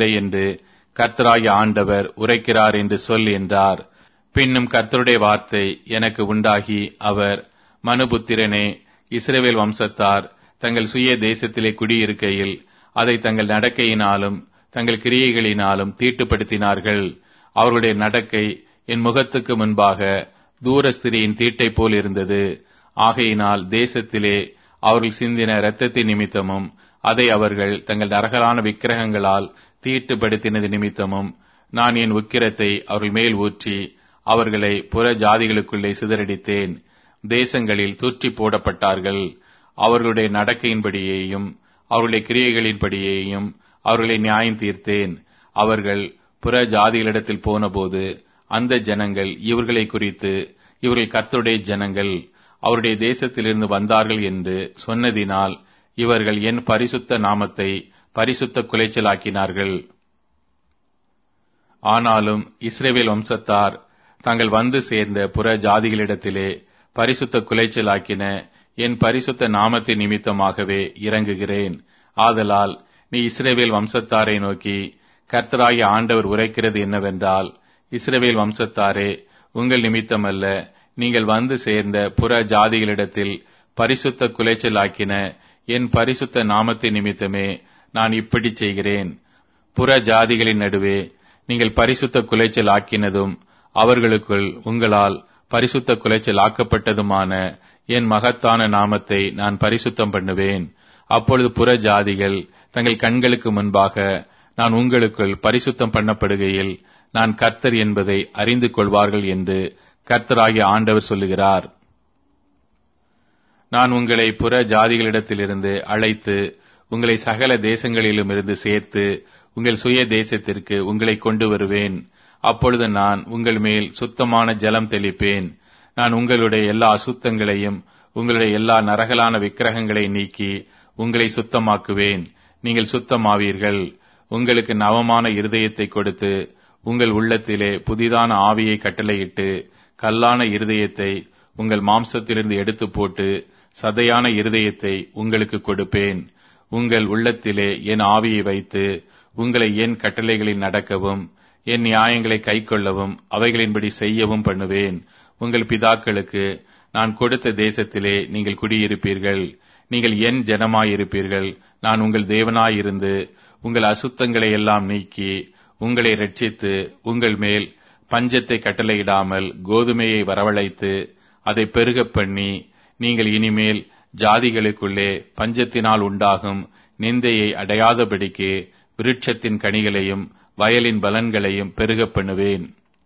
இல்லை என்று கர்த்தராகிய ஆண்டவர் உரைக்கிறார் என்று சொல் என்றார் பின்னும் கர்த்தருடைய வார்த்தை எனக்கு உண்டாகி அவர் மனுபுத்திரனே இஸ்ரவேல் வம்சத்தார் தங்கள் சுய தேசத்திலே குடியிருக்கையில் அதை தங்கள் நடக்கையினாலும் தங்கள் கிரியைகளினாலும் தீட்டுப்படுத்தினார்கள் அவர்களுடைய நடக்கை என் முகத்துக்கு முன்பாக தூரஸ்திரியின் தீட்டை போல் இருந்தது ஆகையினால் தேசத்திலே அவர்கள் சிந்தின இரத்தத்தின் நிமித்தமும் அதை அவர்கள் தங்கள் நரகலான விக்கிரகங்களால் தீட்டுப்படுத்தினது நிமித்தமும் நான் என் உக்கிரத்தை அவர்கள் மேல் ஊற்றி அவர்களை புற ஜாதிகளுக்குள்ளே சிதறடித்தேன் தேசங்களில் தூற்றி போடப்பட்டார்கள் அவர்களுடைய நடக்கையின்படியேயும் அவர்களுடைய கிரியைகளின்படியேயும் அவர்களை நியாயம் தீர்த்தேன் அவர்கள் புற ஜாதிகளிடத்தில் போனபோது அந்த ஜனங்கள் இவர்களை குறித்து இவர்கள் கர்த்தருடைய ஜனங்கள் அவருடைய தேசத்திலிருந்து வந்தார்கள் என்று சொன்னதினால் இவர்கள் என் பரிசுத்த நாமத்தை பரிசுத்த குலைச்சலாக்கினார்கள் ஆனாலும் இஸ்ரேவேல் வம்சத்தார் தாங்கள் வந்து சேர்ந்த புற ஜாதிகளிடத்திலே பரிசுத்த குலைச்சலாக்கின என் பரிசுத்த நாமத்தின் நிமித்தமாகவே இறங்குகிறேன் ஆதலால் நீ இஸ்ரேவேல் வம்சத்தாரை நோக்கி கர்த்தராகிய ஆண்டவர் உரைக்கிறது என்னவென்றால் இஸ்ரவேல் வம்சத்தாரே உங்கள் நிமித்தமல்ல நீங்கள் வந்து சேர்ந்த புற ஜாதிகளிடத்தில் பரிசுத்த குலைச்சலாக்கின என் பரிசுத்த நாமத்தின் நிமித்தமே நான் இப்படி செய்கிறேன் புற ஜாதிகளின் நடுவே நீங்கள் பரிசுத்த குலைச்சல் ஆக்கினதும் அவர்களுக்குள் உங்களால் பரிசுத்த குலைச்சல் ஆக்கப்பட்டதுமான என் மகத்தான நாமத்தை நான் பரிசுத்தம் பண்ணுவேன் அப்பொழுது புற ஜாதிகள் தங்கள் கண்களுக்கு முன்பாக நான் உங்களுக்குள் பரிசுத்தம் பண்ணப்படுகையில் நான் கர்த்தர் என்பதை அறிந்து கொள்வார்கள் என்று கர்த்தராகிய ஆண்டவர் சொல்லுகிறார் நான் உங்களை புற ஜாதிகளிடத்திலிருந்து அழைத்து உங்களை சகல தேசங்களிலும் இருந்து சேர்த்து உங்கள் சுய தேசத்திற்கு உங்களை கொண்டு வருவேன் அப்பொழுது நான் உங்கள் மேல் சுத்தமான ஜலம் தெளிப்பேன் நான் உங்களுடைய எல்லா அசுத்தங்களையும் உங்களுடைய எல்லா நரகலான விக்கிரகங்களை நீக்கி உங்களை சுத்தமாக்குவேன் நீங்கள் சுத்தமாவீர்கள் உங்களுக்கு நவமான இருதயத்தை கொடுத்து உங்கள் உள்ளத்திலே புதிதான ஆவியை கட்டளையிட்டு கல்லான இருதயத்தை உங்கள் மாம்சத்திலிருந்து எடுத்து போட்டு சதையான இருதயத்தை உங்களுக்கு கொடுப்பேன் உங்கள் உள்ளத்திலே என் ஆவியை வைத்து உங்களை என் கட்டளைகளில் நடக்கவும் என் நியாயங்களை கைக்கொள்ளவும் அவைகளின்படி செய்யவும் பண்ணுவேன் உங்கள் பிதாக்களுக்கு நான் கொடுத்த தேசத்திலே நீங்கள் குடியிருப்பீர்கள் நீங்கள் என் ஜனமாயிருப்பீர்கள் நான் உங்கள் தேவனாயிருந்து உங்கள் அசுத்தங்களை எல்லாம் நீக்கி உங்களை ரட்சித்து உங்கள் மேல் பஞ்சத்தை கட்டளையிடாமல் கோதுமையை வரவழைத்து அதை பெருகப் பண்ணி நீங்கள் இனிமேல் ஜாதிகளுக்குள்ளே பஞ்சத்தினால் உண்டாகும் நிந்தையை அடையாதபடிக்கு விருட்சத்தின் கனிகளையும் வயலின் பலன்களையும் பெருகப் பண்ணுவேன்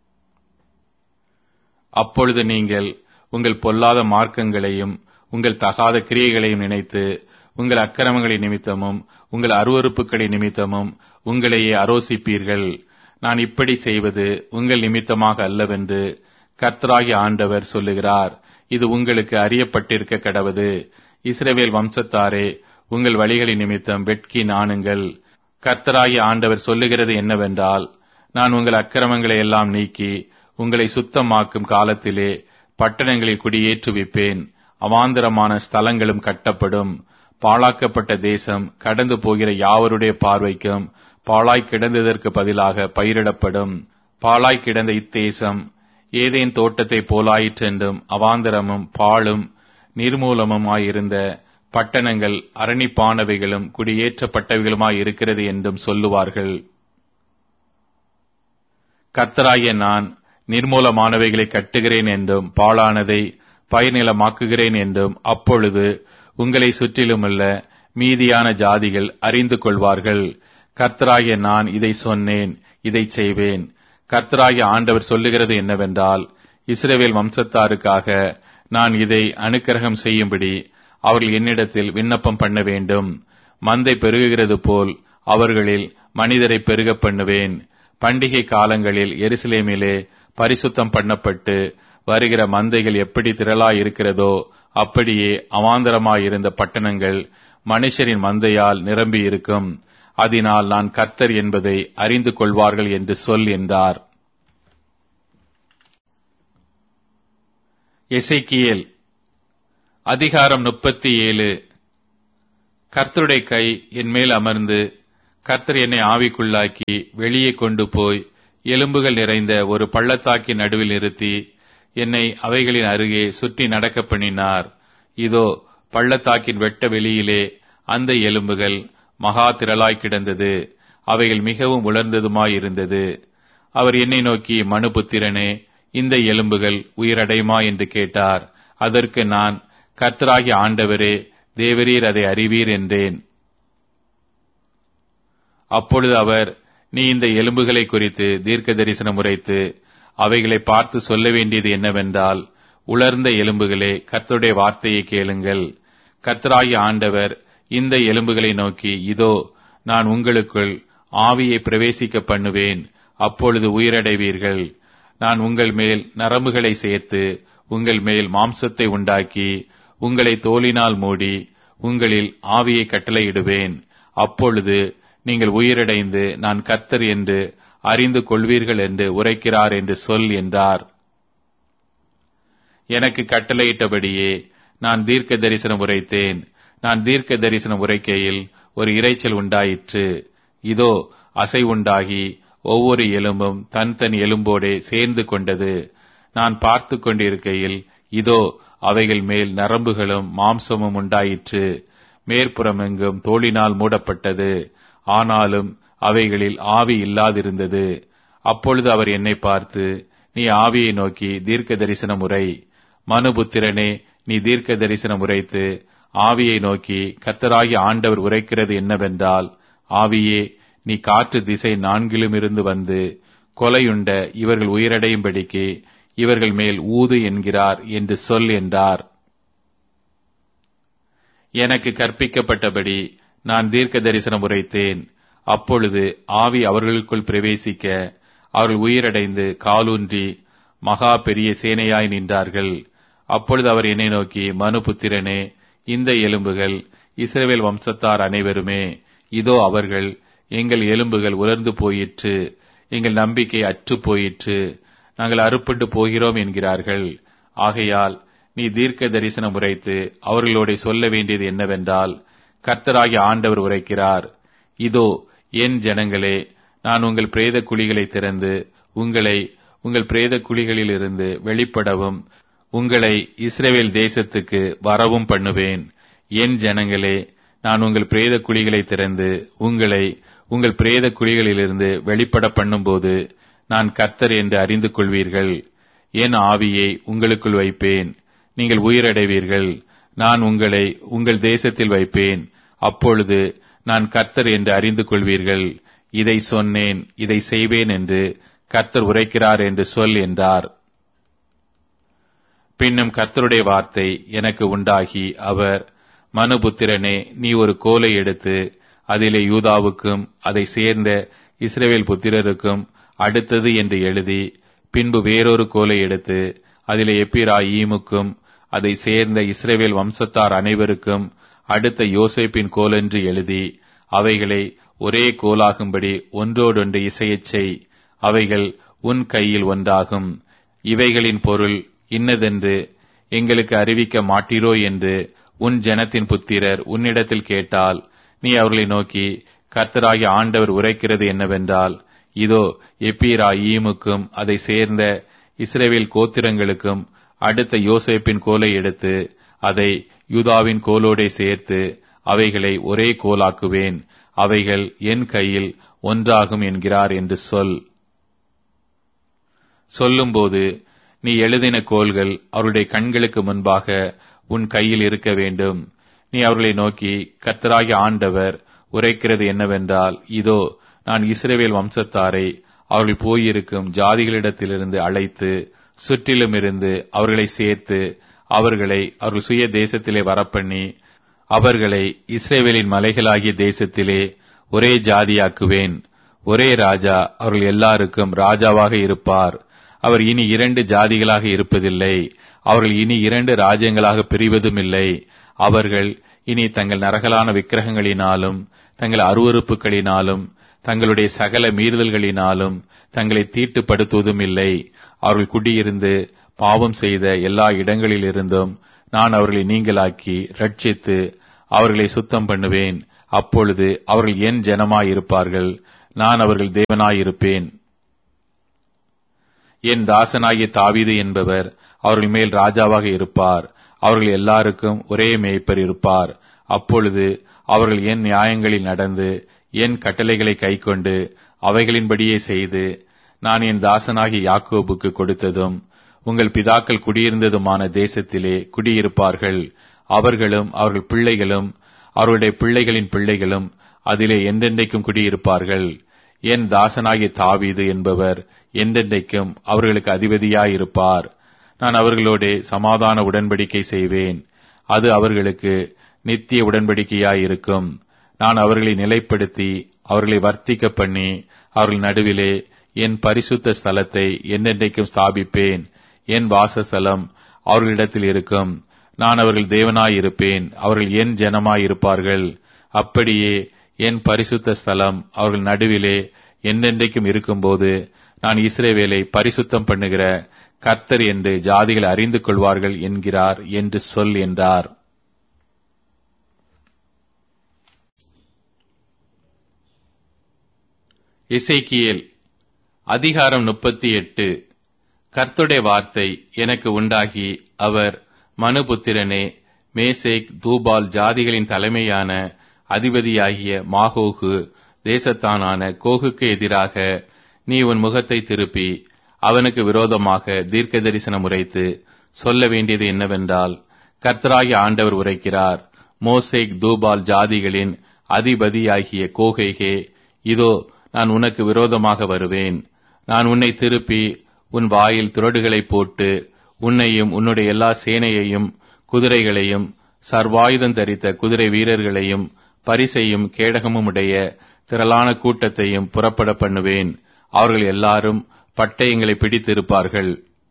அப்பொழுது நீங்கள் உங்கள் பொல்லாத மார்க்கங்களையும் உங்கள் தகாத கிரியைகளையும் நினைத்து உங்கள் அக்கிரமங்களின் நிமித்தமும் உங்கள் அருவறுப்புகளின் நிமித்தமும் உங்களையே அரோசிப்பீர்கள் நான் இப்படி செய்வது உங்கள் நிமித்தமாக அல்லவென்று கர்த்தராகி ஆண்டவர் சொல்லுகிறார் இது உங்களுக்கு அறியப்பட்டிருக்க கடவது இஸ்ரவேல் வம்சத்தாரே உங்கள் வழிகளின் நிமித்தம் வெட்கி நாணுங்கள் கர்த்தராகி ஆண்டவர் சொல்லுகிறது என்னவென்றால் நான் உங்கள் அக்கிரமங்களை எல்லாம் நீக்கி உங்களை சுத்தமாக்கும் காலத்திலே பட்டணங்களில் குடியேற்றுவிப்பேன் அவாந்தரமான ஸ்தலங்களும் கட்டப்படும் பாழாக்கப்பட்ட தேசம் கடந்து போகிற யாவருடைய பார்வைக்கும் பாழாய் கிடந்ததற்கு பதிலாக பயிரிடப்படும் பாழாய் கிடந்த இத்தேசம் ஏதேன் தோட்டத்தை போலாயிற்றென்றும் அவாந்தரமும் பாழும் நிர்மூலமுமாயிருந்த பட்டணங்கள் அரணிப்பானவைகளும் குடியேற்றப்பட்டவைகளுமாய் இருக்கிறது என்றும் சொல்லுவார்கள் கர்த்தராகிய நான் நிர்மூலமானவைகளை கட்டுகிறேன் என்றும் பாழானதை பயனிலமாக்குகிறேன் என்றும் அப்பொழுது உங்களை சுற்றிலுமுள்ள மீதியான ஜாதிகள் அறிந்து கொள்வார்கள் கர்த்தராகிய நான் இதை சொன்னேன் இதை செய்வேன் கர்த்தராகிய ஆண்டவர் சொல்லுகிறது என்னவென்றால் இஸ்ரவேல் வம்சத்தாருக்காக நான் இதை அனுக்கிரகம் செய்யும்படி அவர்கள் என்னிடத்தில் விண்ணப்பம் பண்ண வேண்டும் மந்தை பெருகுகிறது போல் அவர்களில் மனிதரை பெருக பண்ணுவேன் பண்டிகை காலங்களில் எருசலேமிலே பரிசுத்தம் பண்ணப்பட்டு வருகிற மந்தைகள் எப்படி திரளாய் இருக்கிறதோ அப்படியே அவாந்தரமாயிருந்த பட்டணங்கள் மனுஷரின் மந்தையால் நிரம்பி இருக்கும் அதனால் நான் கர்த்தர் என்பதை அறிந்து கொள்வார்கள் என்று சொல் என்றார் எசைக்கியேல் அதிகாரம் முப்பத்தி ஏழு கர்த்தருடைய கை என் மேல் அமர்ந்து கர்த்தர் என்னை ஆவிக்குள்ளாக்கி வெளியே கொண்டு போய் எலும்புகள் நிறைந்த ஒரு பள்ளத்தாக்கின் நடுவில் நிறுத்தி என்னை அவைகளின் அருகே சுற்றி நடக்க பண்ணினார் இதோ பள்ளத்தாக்கின் வெட்ட வெளியிலே அந்த எலும்புகள் மகா திரளாய் கிடந்தது அவைகள் மிகவும் உலர்ந்ததுமாயிருந்தது அவர் என்னை நோக்கி மனுபுத்திரனே இந்த எலும்புகள் உயிரடையுமா என்று கேட்டார் அதற்கு நான் கர்த்தராகி ஆண்டவரே தேவரீர் அதை அறிவீர் என்றேன் அப்பொழுது அவர் நீ இந்த எலும்புகளை குறித்து தீர்க்க தரிசனம் உரைத்து அவைகளை பார்த்து சொல்ல வேண்டியது என்னவென்றால் உலர்ந்த எலும்புகளே கர்த்தருடைய வார்த்தையை கேளுங்கள் கர்த்தராகி ஆண்டவர் இந்த எலும்புகளை நோக்கி இதோ நான் உங்களுக்குள் ஆவியை பிரவேசிக்க பண்ணுவேன் அப்பொழுது உயிரடைவீர்கள் நான் உங்கள் மேல் நரம்புகளை சேர்த்து உங்கள் மேல் மாம்சத்தை உண்டாக்கி உங்களை தோலினால் மூடி உங்களில் ஆவியை கட்டளையிடுவேன் அப்பொழுது நீங்கள் உயிரடைந்து நான் கர்த்தர் என்று அறிந்து கொள்வீர்கள் என்று உரைக்கிறார் என்று சொல் என்றார் எனக்கு கட்டளையிட்டபடியே நான் தீர்க்க தரிசனம் உரைத்தேன் நான் தீர்க்க தரிசனம் உரைக்கையில் ஒரு இரைச்சல் உண்டாயிற்று இதோ அசை உண்டாகி ஒவ்வொரு எலும்பும் தன் தன் எலும்போடே சேர்ந்து கொண்டது நான் பார்த்து கொண்டிருக்கையில் இதோ அவைகள் மேல் நரம்புகளும் மாம்சமும் உண்டாயிற்று மேற்புறமெங்கும் தோளினால் மூடப்பட்டது ஆனாலும் அவைகளில் ஆவி இல்லாதிருந்தது அப்பொழுது அவர் என்னை பார்த்து நீ ஆவியை நோக்கி தீர்க்க தரிசனம் உரை மனுபுத்திரனே நீ தீர்க்க தரிசனம் உரைத்து ஆவியை நோக்கி கர்த்தராகி ஆண்டவர் உரைக்கிறது என்னவென்றால் ஆவியே நீ காற்று திசை நான்கிலும் இருந்து வந்து கொலையுண்ட இவர்கள் உயிரடையும்படிக்கு இவர்கள் மேல் ஊது என்கிறார் என்று சொல் என்றார் எனக்கு கற்பிக்கப்பட்டபடி நான் தீர்க்க தரிசனம் உரைத்தேன் அப்பொழுது ஆவி அவர்களுக்குள் பிரவேசிக்க அவர்கள் உயிரடைந்து காலூன்றி மகா பெரிய சேனையாய் நின்றார்கள் அப்பொழுது அவர் என்னை நோக்கி மனுபுத்திரனே இந்த எலும்புகள் இஸ்ரவேல் வம்சத்தார் அனைவருமே இதோ அவர்கள் எங்கள் எலும்புகள் உலர்ந்து போயிற்று எங்கள் நம்பிக்கை அற்று போயிற்று நாங்கள் அறுப்பட்டு போகிறோம் என்கிறார்கள் ஆகையால் நீ தீர்க்க தரிசனம் உரைத்து அவர்களோட சொல்ல வேண்டியது என்னவென்றால் கர்த்தராகிய ஆண்டவர் உரைக்கிறார் இதோ என் ஜனங்களே நான் உங்கள் பிரேத குழிகளை திறந்து உங்களை உங்கள் பிரேத குழிகளிலிருந்து வெளிப்படவும் உங்களை இஸ்ரேவேல் தேசத்துக்கு வரவும் பண்ணுவேன் என் ஜனங்களே நான் உங்கள் பிரேத குழிகளை திறந்து உங்களை உங்கள் பிரேத குழிகளிலிருந்து வெளிப்பட பண்ணும்போது நான் கர்த்தர் என்று அறிந்து கொள்வீர்கள் என் ஆவியை உங்களுக்குள் வைப்பேன் நீங்கள் உயிரடைவீர்கள் நான் உங்களை உங்கள் தேசத்தில் வைப்பேன் அப்பொழுது நான் கர்த்தர் என்று அறிந்து கொள்வீர்கள் இதை சொன்னேன் இதை செய்வேன் என்று கர்த்தர் உரைக்கிறார் என்று சொல் என்றார் பின்னும் கர்த்தருடைய வார்த்தை எனக்கு உண்டாகி அவர் மனுபுத்திரனே நீ ஒரு கோலை எடுத்து அதிலே யூதாவுக்கும் அதை சேர்ந்த இஸ்ரேவேல் புத்திரருக்கும் அடுத்தது என்று எழுதி பின்பு வேறொரு கோலை எடுத்து அதிலே எப்பிரா ஈமுக்கும் அதை சேர்ந்த இஸ்ரேவேல் வம்சத்தார் அனைவருக்கும் அடுத்த யோசேப்பின் கோலென்று எழுதி அவைகளை ஒரே கோலாகும்படி ஒன்றோடொன்று இசையச் செய் அவைகள் உன் கையில் ஒன்றாகும் இவைகளின் பொருள் இன்னதென்று எங்களுக்கு அறிவிக்க மாட்டீரோ என்று உன் ஜனத்தின் புத்திரர் உன்னிடத்தில் கேட்டால் நீ அவர்களை நோக்கி கர்த்தராகிய ஆண்டவர் உரைக்கிறது என்னவென்றால் இதோ எப்பீரா ஈமுக்கும் அதை சேர்ந்த இஸ்ரேவேல் கோத்திரங்களுக்கும் அடுத்த யோசேப்பின் கோலை எடுத்து அதை யூதாவின் கோலோடே சேர்த்து அவைகளை ஒரே கோலாக்குவேன் அவைகள் என் கையில் ஒன்றாகும் என்கிறார் என்று சொல் சொல்லும்போது நீ எழுதின கோல்கள் அவருடைய கண்களுக்கு முன்பாக உன் கையில் இருக்க வேண்டும் நீ அவர்களை நோக்கி கர்த்தராகி ஆண்டவர் உரைக்கிறது என்னவென்றால் இதோ நான் இஸ்ரேவேல் வம்சத்தாரை அவர்கள் போயிருக்கும் ஜாதிகளிடத்திலிருந்து அழைத்து சுற்றிலும் இருந்து அவர்களை சேர்த்து அவர்களை அவர்கள் சுய தேசத்திலே வரப்பண்ணி அவர்களை இஸ்ரேவேலின் மலைகளாகிய தேசத்திலே ஒரே ஜாதியாக்குவேன் ஒரே ராஜா அவர்கள் எல்லாருக்கும் ராஜாவாக இருப்பார் அவர் இனி இரண்டு ஜாதிகளாக இருப்பதில்லை அவர்கள் இனி இரண்டு ராஜ்யங்களாக பிரிவதும் இல்லை அவர்கள் இனி தங்கள் நரகலான விக்கிரகங்களினாலும் தங்கள் அருவறுப்புகளினாலும் தங்களுடைய சகல மீறுதல்களினாலும் தங்களை தீட்டுப்படுத்துவதும் இல்லை அவர்கள் குடியிருந்து பாவம் செய்த எல்லா இடங்களிலிருந்தும் நான் அவர்களை நீங்களாக்கி ரட்சித்து அவர்களை சுத்தம் பண்ணுவேன் அப்பொழுது அவர்கள் என் ஜனமாயிருப்பார்கள் நான் அவர்கள் தேவனாயிருப்பேன் என் தாசனாகிய தாவீது என்பவர் அவர்கள் மேல் ராஜாவாக இருப்பார் அவர்கள் எல்லாருக்கும் ஒரே மேய்ப்பர் இருப்பார் அப்பொழுது அவர்கள் என் நியாயங்களில் நடந்து என் கட்டளைகளை கைக்கொண்டு அவைகளின்படியே செய்து நான் என் தாசனாகிய யாக்கோபுக்கு கொடுத்ததும் உங்கள் பிதாக்கள் குடியிருந்ததுமான தேசத்திலே குடியிருப்பார்கள் அவர்களும் அவர்கள் பிள்ளைகளும் அவருடைய பிள்ளைகளின் பிள்ளைகளும் அதிலே என்றென்றைக்கும் குடியிருப்பார்கள் என் தாசனாகிய தாவீது என்பவர் என்றென்றைக்கும் அவர்களுக்கு அதிபதியாயிருப்பார் நான் அவர்களோடே சமாதான உடன்படிக்கை செய்வேன் அது அவர்களுக்கு நித்திய உடன்படிக்கையாயிருக்கும் நான் அவர்களை நிலைப்படுத்தி அவர்களை வர்த்திக்க பண்ணி அவர்கள் நடுவிலே என் பரிசுத்த ஸ்தலத்தை என்னென்றைக்கும் ஸ்தாபிப்பேன் என் வாசஸ்தலம் அவர்களிடத்தில் இருக்கும் நான் அவர்கள் தேவனாயிருப்பேன் அவர்கள் என் ஜனமாயிருப்பார்கள் அப்படியே என் பரிசுத்த ஸ்தலம் அவர்கள் நடுவிலே என்னென்றைக்கும் இருக்கும்போது நான் இஸ்ரேவேலை பரிசுத்தம் பண்ணுகிற கர்த்தர் என்று ஜாதிகள் அறிந்து கொள்வார்கள் என்கிறார் என்று சொல் என்றார் இசைக்கியல் அதிகாரம் முப்பத்தி எட்டு கர்த்துடைய வார்த்தை எனக்கு உண்டாகி அவர் மனுபுத்திரனே மேசேக் தூபால் ஜாதிகளின் தலைமையான அதிபதியாகிய மாகோகு தேசத்தானான கோகுக்கு எதிராக நீ உன் முகத்தை திருப்பி அவனுக்கு விரோதமாக தீர்க்க தரிசனம் உரைத்து சொல்ல வேண்டியது என்னவென்றால் கர்த்தராகிய ஆண்டவர் உரைக்கிறார் மோசேக் தூபால் ஜாதிகளின் அதிபதியாகிய கோகைகே இதோ நான் உனக்கு விரோதமாக வருவேன் நான் உன்னை திருப்பி உன் வாயில் துரடுகளை போட்டு உன்னையும் உன்னுடைய எல்லா சேனையையும் குதிரைகளையும் சர்வாயுதம் தரித்த குதிரை வீரர்களையும் பரிசையும் கேடகமும் உடைய திரளான கூட்டத்தையும் புறப்பட பண்ணுவேன் அவர்கள் எல்லாரும் பட்டயங்களை பிடித்திருப்பார்கள்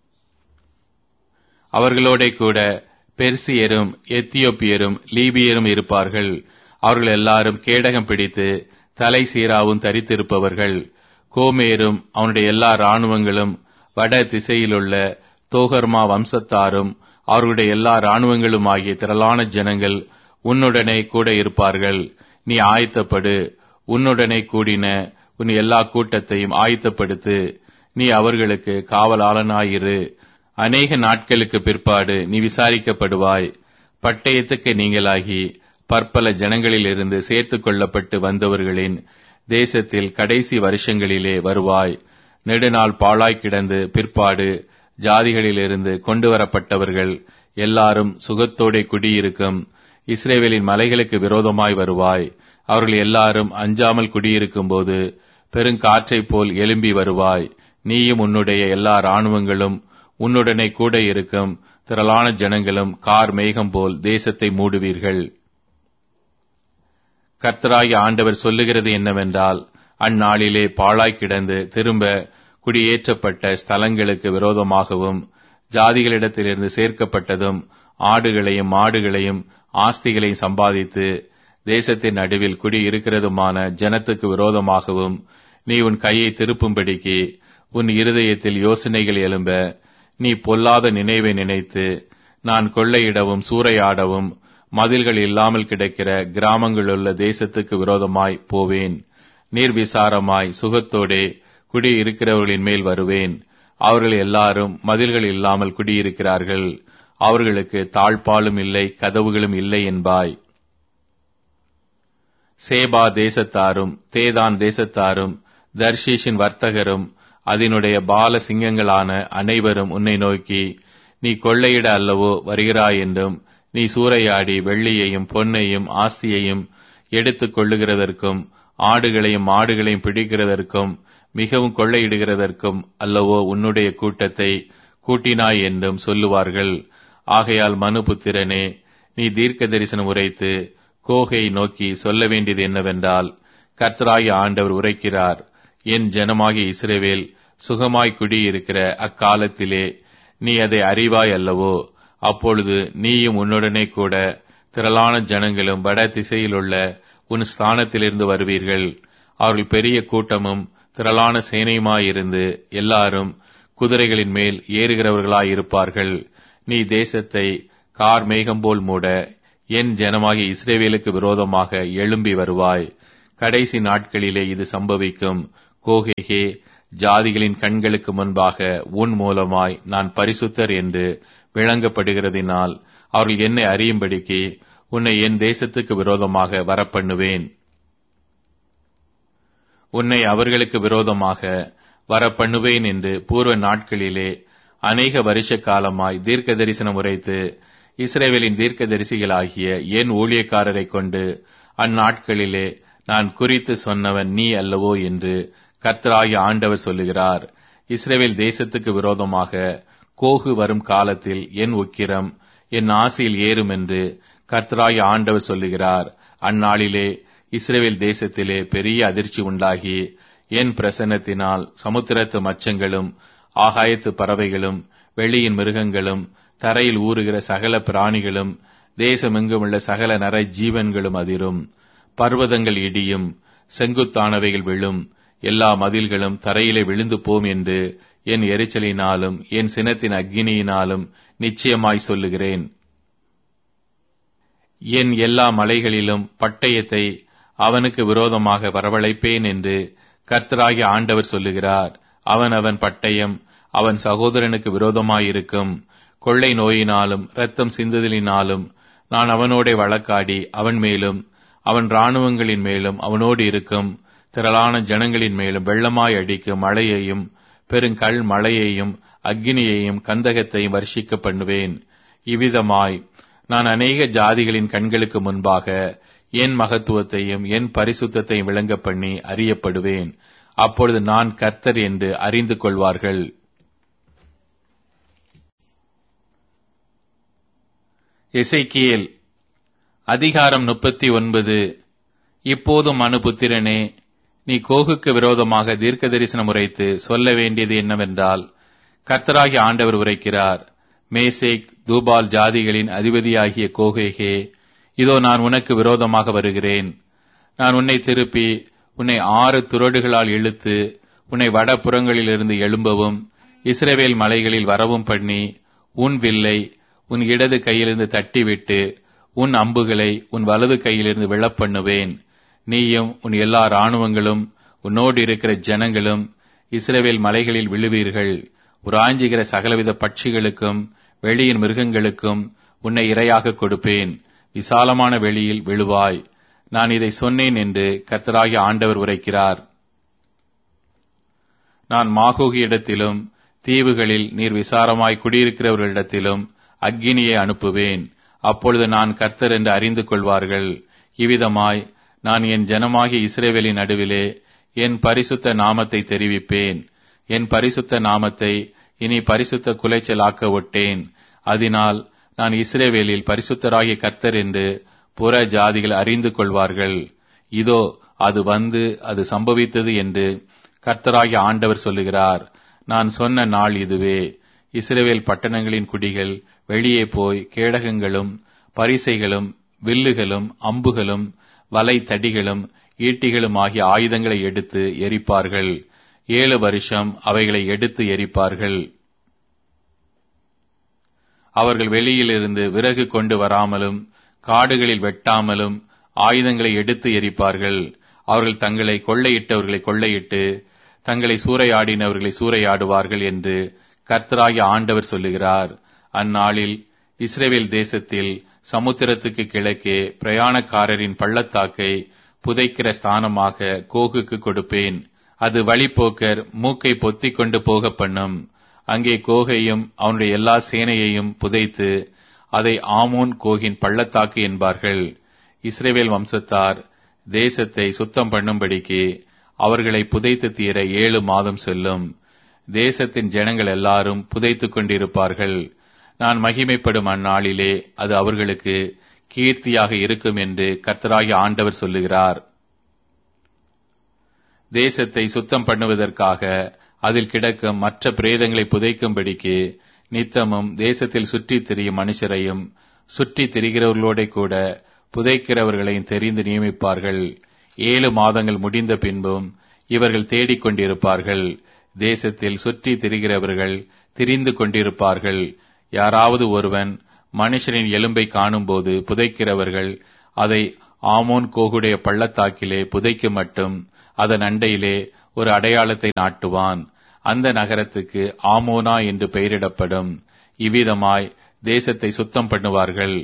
அவர்களோட கூட பெர்சியரும் எத்தியோப்பியரும் லீபியரும் இருப்பார்கள் அவர்கள் எல்லாரும் கேடகம் பிடித்து தலை சீராவும் தரித்திருப்பவர்கள் கோமேரும் அவனுடைய எல்லா இராணுவங்களும் வட திசையிலுள்ள தோகர்மா வம்சத்தாரும் அவர்களுடைய எல்லா இராணுவங்களும் ஆகிய திரளான ஜனங்கள் உன்னுடனே கூட இருப்பார்கள் நீ ஆயத்தப்படு உன்னுடனே கூடின உன் எல்லா கூட்டத்தையும் ஆயத்தப்படுத்து நீ அவர்களுக்கு காவலாளனாயிரு அநேக நாட்களுக்கு பிற்பாடு நீ விசாரிக்கப்படுவாய் பட்டயத்துக்கு நீங்களாகி பற்பல ஜனங்களிலிருந்து சேர்த்துக் கொள்ளப்பட்டு வந்தவர்களின் தேசத்தில் கடைசி வருஷங்களிலே வருவாய் நெடுநாள் பாழாய் கிடந்து பிற்பாடு ஜாதிகளிலிருந்து கொண்டு வரப்பட்டவர்கள் எல்லாரும் சுகத்தோടെ குடியிருக்கும் இஸ்ரேவேலின் மலைகளுக்கு விரோதமாய் வருவாய் அவர்கள் எல்லாரும் அஞ்சாமல் குடியிருக்கும் போது பெருங்காற்றைப் போல் எழும்பி வருவாய் நீயும் உன்னுடைய எல்லா இராணுவங்களும் உன்னுடனே கூட இருக்கும் திரளான ஜனங்களும் கார் மேகம் போல் தேசத்தை மூடுவீர்கள் கர்த்தராகிய ஆண்டவர் சொல்லுகிறது என்னவென்றால் அந்நாளிலே பாழாய் கிடந்து திரும்ப குடியேற்றப்பட்ட ஸ்தலங்களுக்கு விரோதமாகவும் ஜாதிகளிடத்திலிருந்து சேர்க்கப்பட்டதும் ஆடுகளையும் மாடுகளையும் ஆஸ்திகளையும் சம்பாதித்து தேசத்தின் நடுவில் குடியிருக்கிறதுமான ஜனத்துக்கு விரோதமாகவும் நீ உன் கையை திருப்பும்படிக்கு உன் இருதயத்தில் யோசனைகள் எழும்ப நீ பொல்லாத நினைவை நினைத்து நான் கொள்ளையிடவும் சூறையாடவும் மதில்கள் இல்லாமல் கிடக்கிற கிராமங்களுள்ள தேசத்துக்கு விரோதமாய் போவேன் நீர்விசாரமாய் சுகத்தோடே குடியிருக்கிறவர்களின் மேல் வருவேன் அவர்கள் எல்லாரும் மதில்கள் இல்லாமல் குடியிருக்கிறார்கள் அவர்களுக்கு தாழ்பாலும் இல்லை கதவுகளும் இல்லை என்பாய் சேபா தேசத்தாரும் தேதான் தேசத்தாரும் தர்ஷீஷின் வர்த்தகரும் அதனுடைய பால சிங்கங்களான அனைவரும் உன்னை நோக்கி நீ கொள்ளையிட அல்லவோ வருகிறாய் என்றும் நீ சூறையாடி வெள்ளியையும் பொன்னையும் ஆஸ்தியையும் எடுத்துக் கொள்ளுகிறதற்கும் ஆடுகளையும் மாடுகளையும் பிடிக்கிறதற்கும் மிகவும் கொள்ளையிடுகிறதற்கும் அல்லவோ உன்னுடைய கூட்டத்தை கூட்டினாய் என்றும் சொல்லுவார்கள் ஆகையால் மனுபுத்திரனே நீ தீர்க்க தரிசனம் உரைத்து கோகை நோக்கி சொல்ல வேண்டியது என்னவென்றால் கர்த்தராகி ஆண்டவர் உரைக்கிறார் என் ஜனமாகிய இஸ்ரேவேல் சுகமாய் குடியிருக்கிற அக்காலத்திலே நீ அதை அறிவாய் அல்லவோ அப்பொழுது நீயும் உன்னுடனே கூட திரளான ஜனங்களும் வட திசையிலுள்ள உன் ஸ்தானத்திலிருந்து வருவீர்கள் அவர்கள் பெரிய கூட்டமும் திரளான சேனையுமாயிருந்து எல்லாரும் குதிரைகளின் மேல் ஏறுகிறவர்களாயிருப்பார்கள் நீ தேசத்தை கார் மேகம் போல் மூட என் ஜனமாகிய இஸ்ரேவேலுக்கு விரோதமாக எழும்பி வருவாய் கடைசி நாட்களிலே இது சம்பவிக்கும் கோகேகே ஜாதிகளின் கண்களுக்கு முன்பாக உன் மூலமாய் நான் பரிசுத்தர் என்று விளங்கப்படுகிறதினால் அவர்கள் என்னை அறியும்படிக்கு உன்னை என் தேசத்துக்கு விரோதமாக வரப்பண்ணுவேன் உன்னை அவர்களுக்கு விரோதமாக வரப்பண்ணுவேன் என்று பூர்வ நாட்களிலே அநேக வருஷ காலமாய் தீர்க்க தரிசனம் உரைத்து இஸ்ரேவேலின் தீர்க்க தரிசிகளாகிய என் ஊழியக்காரரை கொண்டு அந்நாட்களிலே நான் குறித்து சொன்னவன் நீ அல்லவோ என்று கர்த்தராகிய ஆண்டவர் சொல்லுகிறார் இஸ்ரேவேல் தேசத்துக்கு விரோதமாக கோகு வரும் காலத்தில் என் உக்கிரம் என் ஆசையில் ஏறும் என்று கர்த்தராகிய ஆண்டவர் சொல்லுகிறார் அந்நாளிலே இஸ்ரேவேல் தேசத்திலே பெரிய அதிர்ச்சி உண்டாகி என் பிரசன்னத்தினால் சமுத்திரத்து மச்சங்களும் ஆகாயத்து பறவைகளும் வெளியின் மிருகங்களும் தரையில் ஊறுகிற சகல பிராணிகளும் தேசமெங்குமுள்ள சகல நர ஜீவன்களும் அதிரும் பர்வதங்கள் இடியும் செங்குத்தானவைகள் விழும் எல்லா மதில்களும் தரையிலே விழுந்து போம் என்று என் எரிச்சலினாலும் என் சினத்தின் அக்னியினாலும் நிச்சயமாய் சொல்லுகிறேன் என் எல்லா மலைகளிலும் பட்டயத்தை அவனுக்கு விரோதமாக வரவழைப்பேன் என்று கர்த்தராகிய ஆண்டவர் சொல்லுகிறார் அவன் அவன் பட்டயம் அவன் சகோதரனுக்கு விரோதமாயிருக்கும் கொள்ளை நோயினாலும் இரத்தம் சிந்துதலினாலும் நான் அவனோடே வழக்காடி அவன் மேலும் அவன் இராணுவங்களின் மேலும் அவனோடு இருக்கும் திரளான ஜனங்களின் மேலும் வெள்ளமாய் அடிக்கும் மழையையும் பெருங்கல் மழையையும் அக்னியையும் கந்தகத்தையும் வர்ஷிக்க பண்ணுவேன் இவ்விதமாய் நான் அநேக ஜாதிகளின் கண்களுக்கு முன்பாக என் மகத்துவத்தையும் என் பரிசுத்தையும் விளங்க பண்ணி அறியப்படுவேன் அப்பொழுது நான் கர்த்தர் என்று அறிந்து கொள்வார்கள் எசைக்கியேல் அதிகாரம் முப்பத்தி ஒன்பது இப்போதும் மனுபுத்திரனே நீ கோகுக்கு விரோதமாக தீர்க்க தரிசனம் உரைத்து சொல்ல வேண்டியது என்னவென்றால் கர்த்தராகிய ஆண்டவர் உரைக்கிறார் மேசேக் தூபால் ஜாதிகளின் அதிபதியாகிய கோகேகே இதோ நான் உனக்கு விரோதமாக வருகிறேன் நான் உன்னை திருப்பி உன்னை ஆறு துறடுகளால் இழுத்து உன்னை வடபுறங்களிலிருந்து எழும்பவும் இஸ்ரவேல் மலைகளில் வரவும் பண்ணி உன் வில்லை உன் இடது கையிலிருந்து தட்டிவிட்டு உன் அம்புகளை உன் வலது கையிலிருந்து விழப்பண்ணுவேன் நீயும் உன் எல்லா இராணுவங்களும் உன்னோடு இருக்கிற ஜனங்களும் இஸ்ரவேல் மலைகளில் விழுவீர்கள் உராஞ்சுகிற சகலவித பட்சிகளுக்கும் வெளியின் மிருகங்களுக்கும் உன்னை இரையாக கொடுப்பேன் விசாலமான வெளியில் விழுவாய் நான் இதை சொன்னேன் என்று கர்த்தராகிய ஆண்டவர் உரைக்கிறார் நான் மாகோகி இடத்திலும் தீவுகளில் நீர் விசாரமாய் குடியிருக்கிறவர்களிடத்திலும் அக்கினியை அனுப்புவேன் அப்பொழுது நான் கர்த்தர் என்று அறிந்து கொள்வார்கள் இவ்விதமாய் நான் என் ஜனமாகிய இஸ்ரேவேலின் நடுவிலே என் பரிசுத்த நாமத்தை தெரிவிப்பேன் என் பரிசுத்த நாமத்தை இனி பரிசுத்த குலைச்சலாக்க ஒட்டேன் அதனால் நான் இஸ்ரேவேலில் பரிசுத்தராகிய கர்த்தர் என்று புற ஜாதிகள் அறிந்து கொள்வார்கள் இதோ அது வந்து அது சம்பவித்தது என்று கர்த்தராகிய ஆண்டவர் சொல்லுகிறார் நான் சொன்ன நாள் இதுவே இஸ்ரேவேல் பட்டணங்களின் குடிகள் வெளியே போய் கேடகங்களும் பரிசைகளும் வில்லுகளும் அம்புகளும் வலை தடிகளும் ஈட்டிகளும் ஆகிய ஆயுதங்களை எடுத்து எரிப்பார்கள் ஏழு வருஷம் அவைகளை எடுத்து எரிப்பார்கள் அவர்கள் வெளியிலிருந்து விறகு கொண்டு வராமலும் காடுகளில் வெட்டாமலும் ஆயுதங்களை எடுத்து எரிப்பார்கள் அவர்கள் தங்களை கொள்ளையிட்டவர்களை கொள்ளையிட்டு தங்களை சூறையாடினவர்களை சூறையாடுவார்கள் என்று கர்த்தராகிய ஆண்டவர் சொல்லுகிறார் அந்நாளில் இஸ்ரேவேல் தேசத்தில் சமுத்திரத்துக்கு கிழக்கே பிரயாணக்காரரின் பள்ளத்தாக்கை புதைக்கிற ஸ்தானமாக கோகுக்கு கொடுப்பேன் அது வழிப்போக்கர் மூக்கை பொத்திக் கொண்டு போக பண்ணும் அங்கே கோகையும் அவனுடைய எல்லா சேனையையும் புதைத்து அதை ஆமோன் கோகின் பள்ளத்தாக்கு என்பார்கள் இஸ்ரேவேல் வம்சத்தார் தேசத்தை சுத்தம் பண்ணும்படிக்கு அவர்களை புதைத்து தீர ஏழு மாதம் செல்லும் தேசத்தின் ஜனங்கள் எல்லாரும் புதைத்துக் கொண்டிருப்பார்கள் நான் மகிமைப்படும் அந்நாளிலே அது அவர்களுக்கு கீர்த்தியாக இருக்கும் என்று கர்த்தராகிய ஆண்டவர் சொல்லுகிறார் தேசத்தை சுத்தம் பண்ணுவதற்காக அதில் கிடக்கும் மற்ற பிரேதங்களை புதைக்கும்படிக்கு நித்தமும் தேசத்தில் சுற்றித் திரியும் மனுஷரையும் சுற்றித் திரிகிறவர்களோட கூட புதைக்கிறவர்களையும் தெரிந்து நியமிப்பார்கள் ஏழு மாதங்கள் முடிந்த பின்பும் இவர்கள் தேடிக் கொண்டிருப்பார்கள் தேசத்தில் சுற்றி திரிகிறவர்கள் திரிந்து கொண்டிருப்பார்கள் யாராவது ஒருவன் மனுஷனின் எலும்பை காணும்போது புதைக்கிறவர்கள் அதை ஆமோன் கோகுடைய பள்ளத்தாக்கிலே புதைக்க மட்டும் அதன் அண்டையிலே ஒரு அடையாளத்தை நாட்டுவான் அந்த நகரத்துக்கு ஆமோனா என்று பெயரிடப்படும் இவ்விதமாய் தேசத்தை சுத்தம் பண்ணுவார்கள்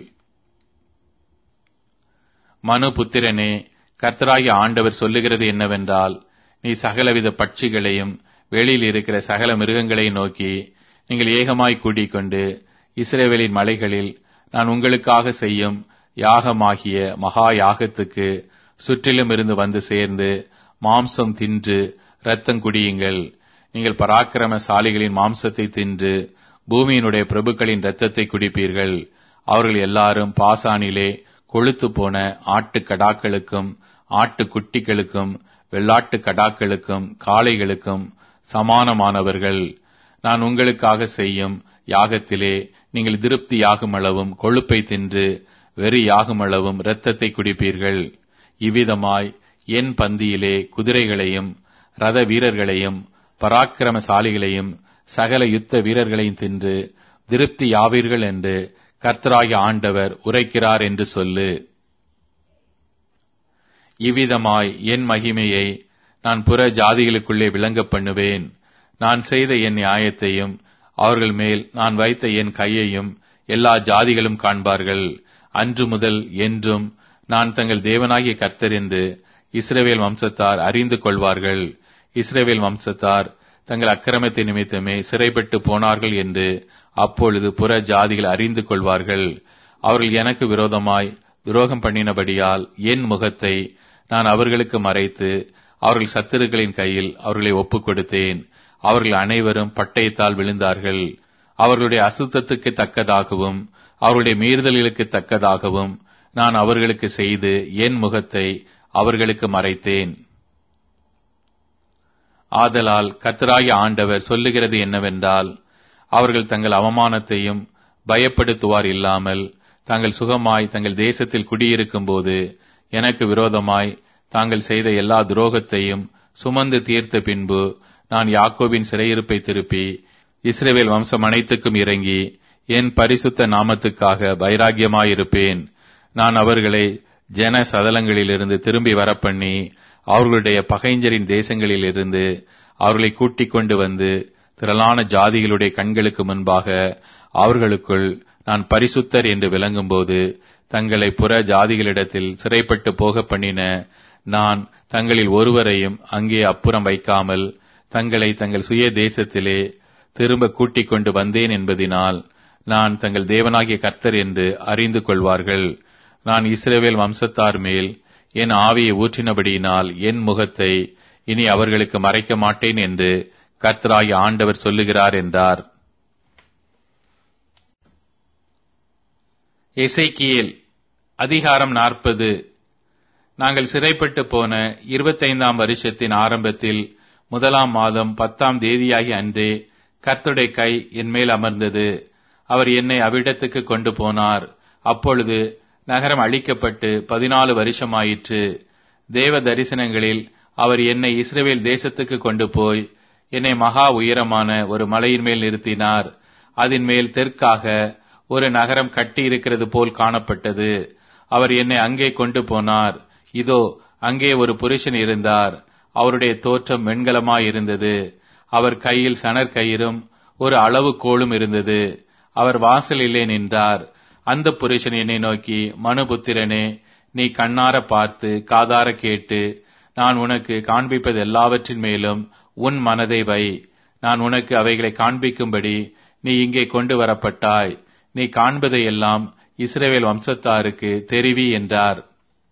மனு புத்திரனே கர்த்தராகிய ஆண்டவர் சொல்லுகிறது என்னவென்றால் நீ சகலவித பட்சிகளையும் வெளியில் இருக்கிற சகல மிருகங்களையும் நோக்கி நீங்கள் ஏகமாய் கூட்டிக் கொண்டு இஸ்ரேவேலின் மலைகளில் நான் உங்களுக்காக செய்யும் யாகமாகிய மகா யாகத்துக்கு சுற்றிலும் இருந்து வந்து சேர்ந்து மாம்சம் தின்று இரத்தம் குடியுங்கள் நீங்கள் பராக்கிரமசாலிகளின் மாம்சத்தை தின்று பூமியினுடைய பிரபுக்களின் இரத்தத்தை குடிப்பீர்கள் அவர்கள் எல்லாரும் பாசானிலே கொழுத்து போன ஆட்டு கடாக்களுக்கும் ஆட்டு குட்டிகளுக்கும் வெள்ளாட்டு கடாக்களுக்கும் காளைகளுக்கும் சமானமானவர்கள் நான் உங்களுக்காக செய்யும் யாகத்திலே நீங்கள் திருப்தி யாகுமளவும் கொழுப்பை தின்று வெறி யாகுமளவும் இரத்தத்தை குடிப்பீர்கள் இவ்விதமாய் என் பந்தியிலே குதிரைகளையும் ரத வீரர்களையும் பராக்கிரமசாலிகளையும் சகல யுத்த வீரர்களையும் தின்று திருப்தி யாவீர்கள் என்று கர்த்தராகிய ஆண்டவர் உரைக்கிறார் என்று சொல்லு இவ்விதமாய் என் மகிமையை நான் புற ஜாதிகளுக்குள்ளே விளங்க பண்ணுவேன் நான் செய்த என் நியாயத்தையும் அவர்கள் மேல் நான் வைத்த என் கையையும் எல்லா ஜாதிகளும் காண்பார்கள் அன்று முதல் என்றும் நான் தங்கள் தேவனாகிய கர்த்தர் என்று இஸ்ரவேல் வம்சத்தார் அறிந்து கொள்வார்கள் இஸ்ரவேல் வம்சத்தார் தங்கள் அக்கிரமத்தை நிமித்தமே சிறைப்பட்டு போனார்கள் என்று அப்பொழுது புற ஜாதிகள் அறிந்து கொள்வார்கள் அவர்கள் எனக்கு விரோதமாய் துரோகம் பண்ணினபடியால் என் முகத்தை நான் அவர்களுக்கு மறைத்து அவர்கள் சத்துருக்களின் கையில் அவர்களை ஒப்புக் கொடுத்தேன் அவர்கள் அனைவரும் பட்டயத்தால் விழுந்தார்கள் அவர்களுடைய அசுத்தத்துக்கு தக்கதாகவும் அவர்களுடைய மீறுதல்களுக்கு தக்கதாகவும் நான் அவர்களுக்கு செய்து என் முகத்தை அவர்களுக்கு மறைத்தேன் ஆதலால் கர்த்தராகிய ஆண்டவர் சொல்லுகிறது என்னவென்றால் அவர்கள் தங்கள் அவமானத்தையும் பயப்படுத்துவார் இல்லாமல் தாங்கள் சுகமாய் தங்கள் தேசத்தில் குடியிருக்கும் போது எனக்கு விரோதமாய் தாங்கள் செய்த எல்லா துரோகத்தையும் சுமந்து தீர்த்த பின்பு நான் யாக்கோபின் சிறையிருப்பை திருப்பி இஸ்ரேவேல் வம்சம் அனைத்துக்கும் இறங்கி என் பரிசுத்த நாமத்துக்காக வைராகியமாயிருப்பேன் நான் அவர்களை ஜன சதலங்களிலிருந்து திரும்பி வரப்பண்ணி அவர்களுடைய பகைஞரின் தேசங்களிலிருந்து அவர்களை கூட்டிக் கொண்டு வந்து திரளான ஜாதிகளுடைய கண்களுக்கு முன்பாக அவர்களுக்குள் நான் பரிசுத்தர் என்று விளங்கும்போது தங்களை புற ஜாதிகளிடத்தில் சிறைப்பட்டு போக பண்ணின நான் தங்களில் ஒருவரையும் அங்கே அப்புறம் வைக்காமல் தங்களை தங்கள் சுய தேசத்திலே திரும்ப கூட்டிக் கொண்டு வந்தேன் என்பதினால் நான் தங்கள் தேவனாகிய கர்த்தர் என்று அறிந்து கொள்வார்கள் நான் இஸ்ரேவேல் வம்சத்தார் மேல் என் ஆவியை ஊற்றினபடியினால் என் முகத்தை இனி அவர்களுக்கு மறைக்க மாட்டேன் என்று கர்த்தராகிய ஆண்டவர் சொல்லுகிறார் என்றார் எசைக்கியேல் அதிகாரம் நாற்பது நாங்கள் சிறைப்பட்டு போன இருபத்தைந்தாம் வருஷத்தின் ஆரம்பத்தில் முதலாம் மாதம் பத்தாம் தேதியாகி அன்றே கர்த்துடைய கை என் மேல் அமர்ந்தது அவர் என்னை அவ்விடத்துக்கு கொண்டு போனார் அப்பொழுது நகரம் அழிக்கப்பட்டு பதினாலு வருஷமாயிற்று தேவ தரிசனங்களில் அவர் என்னை இஸ்ரேல் தேசத்துக்கு கொண்டு போய் என்னை மகா உயரமான ஒரு மலையின் மேல் நிறுத்தினார் அதன் மேல் தெற்காக ஒரு நகரம் கட்டி இருக்கிறது போல் காணப்பட்டது அவர் என்னை அங்கே கொண்டு போனார் இதோ அங்கே ஒரு புருஷன் இருந்தார் அவருடைய தோற்றம் வெண்கலமாயிருந்தது அவர் கையில் சணற்கயிறும் ஒரு அளவு கோலும் இருந்தது அவர் வாசலிலே நின்றார் அந்த புருஷன் என்னை நோக்கி மனுபுத்திரனே நீ கண்ணார பார்த்து காதார கேட்டு நான் உனக்கு காண்பிப்பது எல்லாவற்றின் மேலும் உன் மனதை வை நான் உனக்கு அவைகளை காண்பிக்கும்படி நீ இங்கே கொண்டு வரப்பட்டாய் நீ காண்பதையெல்லாம் இஸ்ரேவேல் வம்சத்தாருக்கு தெரிவி என்றார்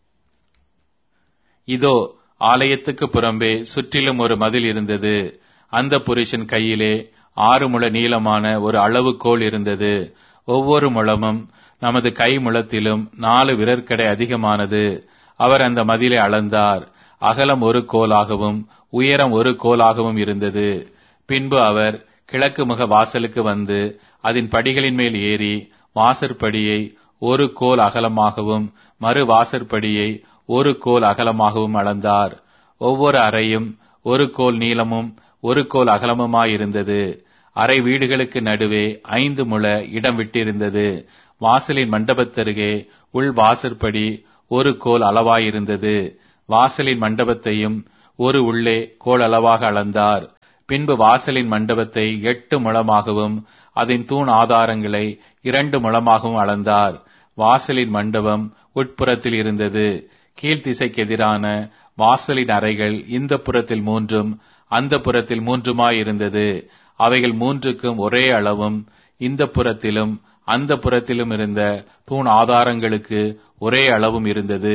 இதோ ஆலயத்துக்கு புறம்பே சுற்றிலும் ஒரு மதில் இருந்தது அந்த புருஷன் கையிலே ஆறு முழ நீளமான ஒரு அளவுகோல் இருந்தது ஒவ்வொரு முழமும் நமது கை முழத்திலும் நாலு விரற்கடை அதிகமானது அவர் அந்த மதிலை அளந்தார் அகலம் ஒரு கோலாகவும் உயரம் ஒரு கோலாகவும் இருந்தது பின்பு அவர் கிழக்கு முக வாசலுக்கு வந்து அதன் படிகளின் மேல் ஏறி வாசற்படியை ஒரு கோல் அகலமாகவும் மறு வாசற்படியை ஒரு கோல் அகலமாகவும் அளந்தார் ஒவ்வொரு அறையும் ஒரு கோல் நீளமும் ஒரு கோல் அகலமுமாயிருந்தது அறை வீடுகளுக்கு நடுவே ஐந்து முழ இடம் விட்டிருந்தது வாசலின் மண்டபத்தருகே உள் வாசற்படி ஒரு கோல் அளவாயிருந்தது வாசலின் மண்டபத்தையும் ஒரு உள்ளே கோல் அளவாக அளந்தார் பின்பு வாசலின் மண்டபத்தை எட்டு முழமாகவும் அதன் தூண் ஆதாரங்களை இரண்டு முழமாகவும் அளந்தார் வாசலின் மண்டபம் உட்புறத்தில் இருந்தது கீழ்த்திசைக்கு எதிரான வாசலின் அறைகள் இந்த புறத்தில் மூன்றும் அந்த புறத்தில் மூன்றுமாயிருந்தது அவைகள் மூன்றுக்கும் ஒரே அளவும் இந்த புறத்திலும் அந்த புறத்திலும் இருந்த தூண் ஆதாரங்களுக்கு ஒரே அளவும் இருந்தது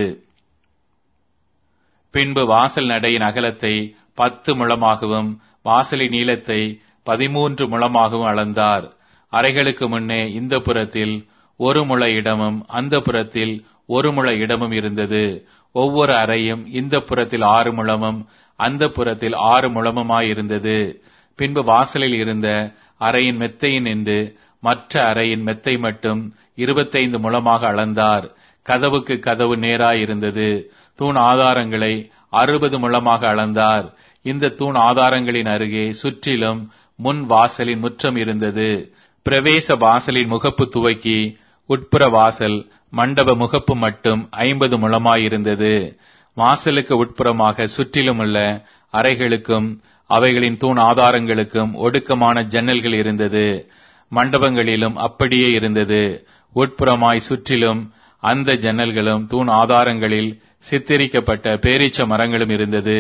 பின்பு வாசல் நடையின் அகலத்தை பத்து முழமாகவும் வாசலின் நீளத்தை பதிமூன்று முழமாகவும் அளந்தார் அறைகளுக்கு முன்னே இந்த புறத்தில் ஒரு முழ இடமும் அந்த புறத்தில் ஒரு முழ இடமும் இருந்தது ஒவ்வொரு அறையும் இந்த புறத்தில் ஆறு முழமும் அந்த புறத்தில் ஆறு முழமுமாயிருந்தது பின்பு வாசலில் இருந்த அறையின் மெத்தையின் என்று மற்ற அறையின் மெத்தை மட்டும் இருபத்தைந்து முழமாக அளந்தார் கதவுக்கு கதவு நேராயிருந்தது தூண் ஆதாரங்களை அறுபது முழமாக அளந்தார் இந்த தூண் ஆதாரங்களின் அருகே சுற்றிலும் முன் வாசலின் முற்றம் இருந்தது பிரவேச வாசலின் முகப்பு துவக்கி உட்புற வாசல் மண்டப முகப்பு மட்டும் ஐம்பது முழமாயிருந்தது வாசலுக்கு உட்புறமாக சுற்றிலுமுள்ள அறைகளுக்கும் அவைகளின் தூண் ஆதாரங்களுக்கும் ஒடுக்கமான ஜன்னல்கள் இருந்தது மண்டபங்களிலும் அப்படியே இருந்தது உட்புறமாய் சுற்றிலும் அந்த ஜன்னல்களும் தூண் ஆதாரங்களில் சித்தரிக்கப்பட்ட பேரீச்ச மரங்களும் இருந்தது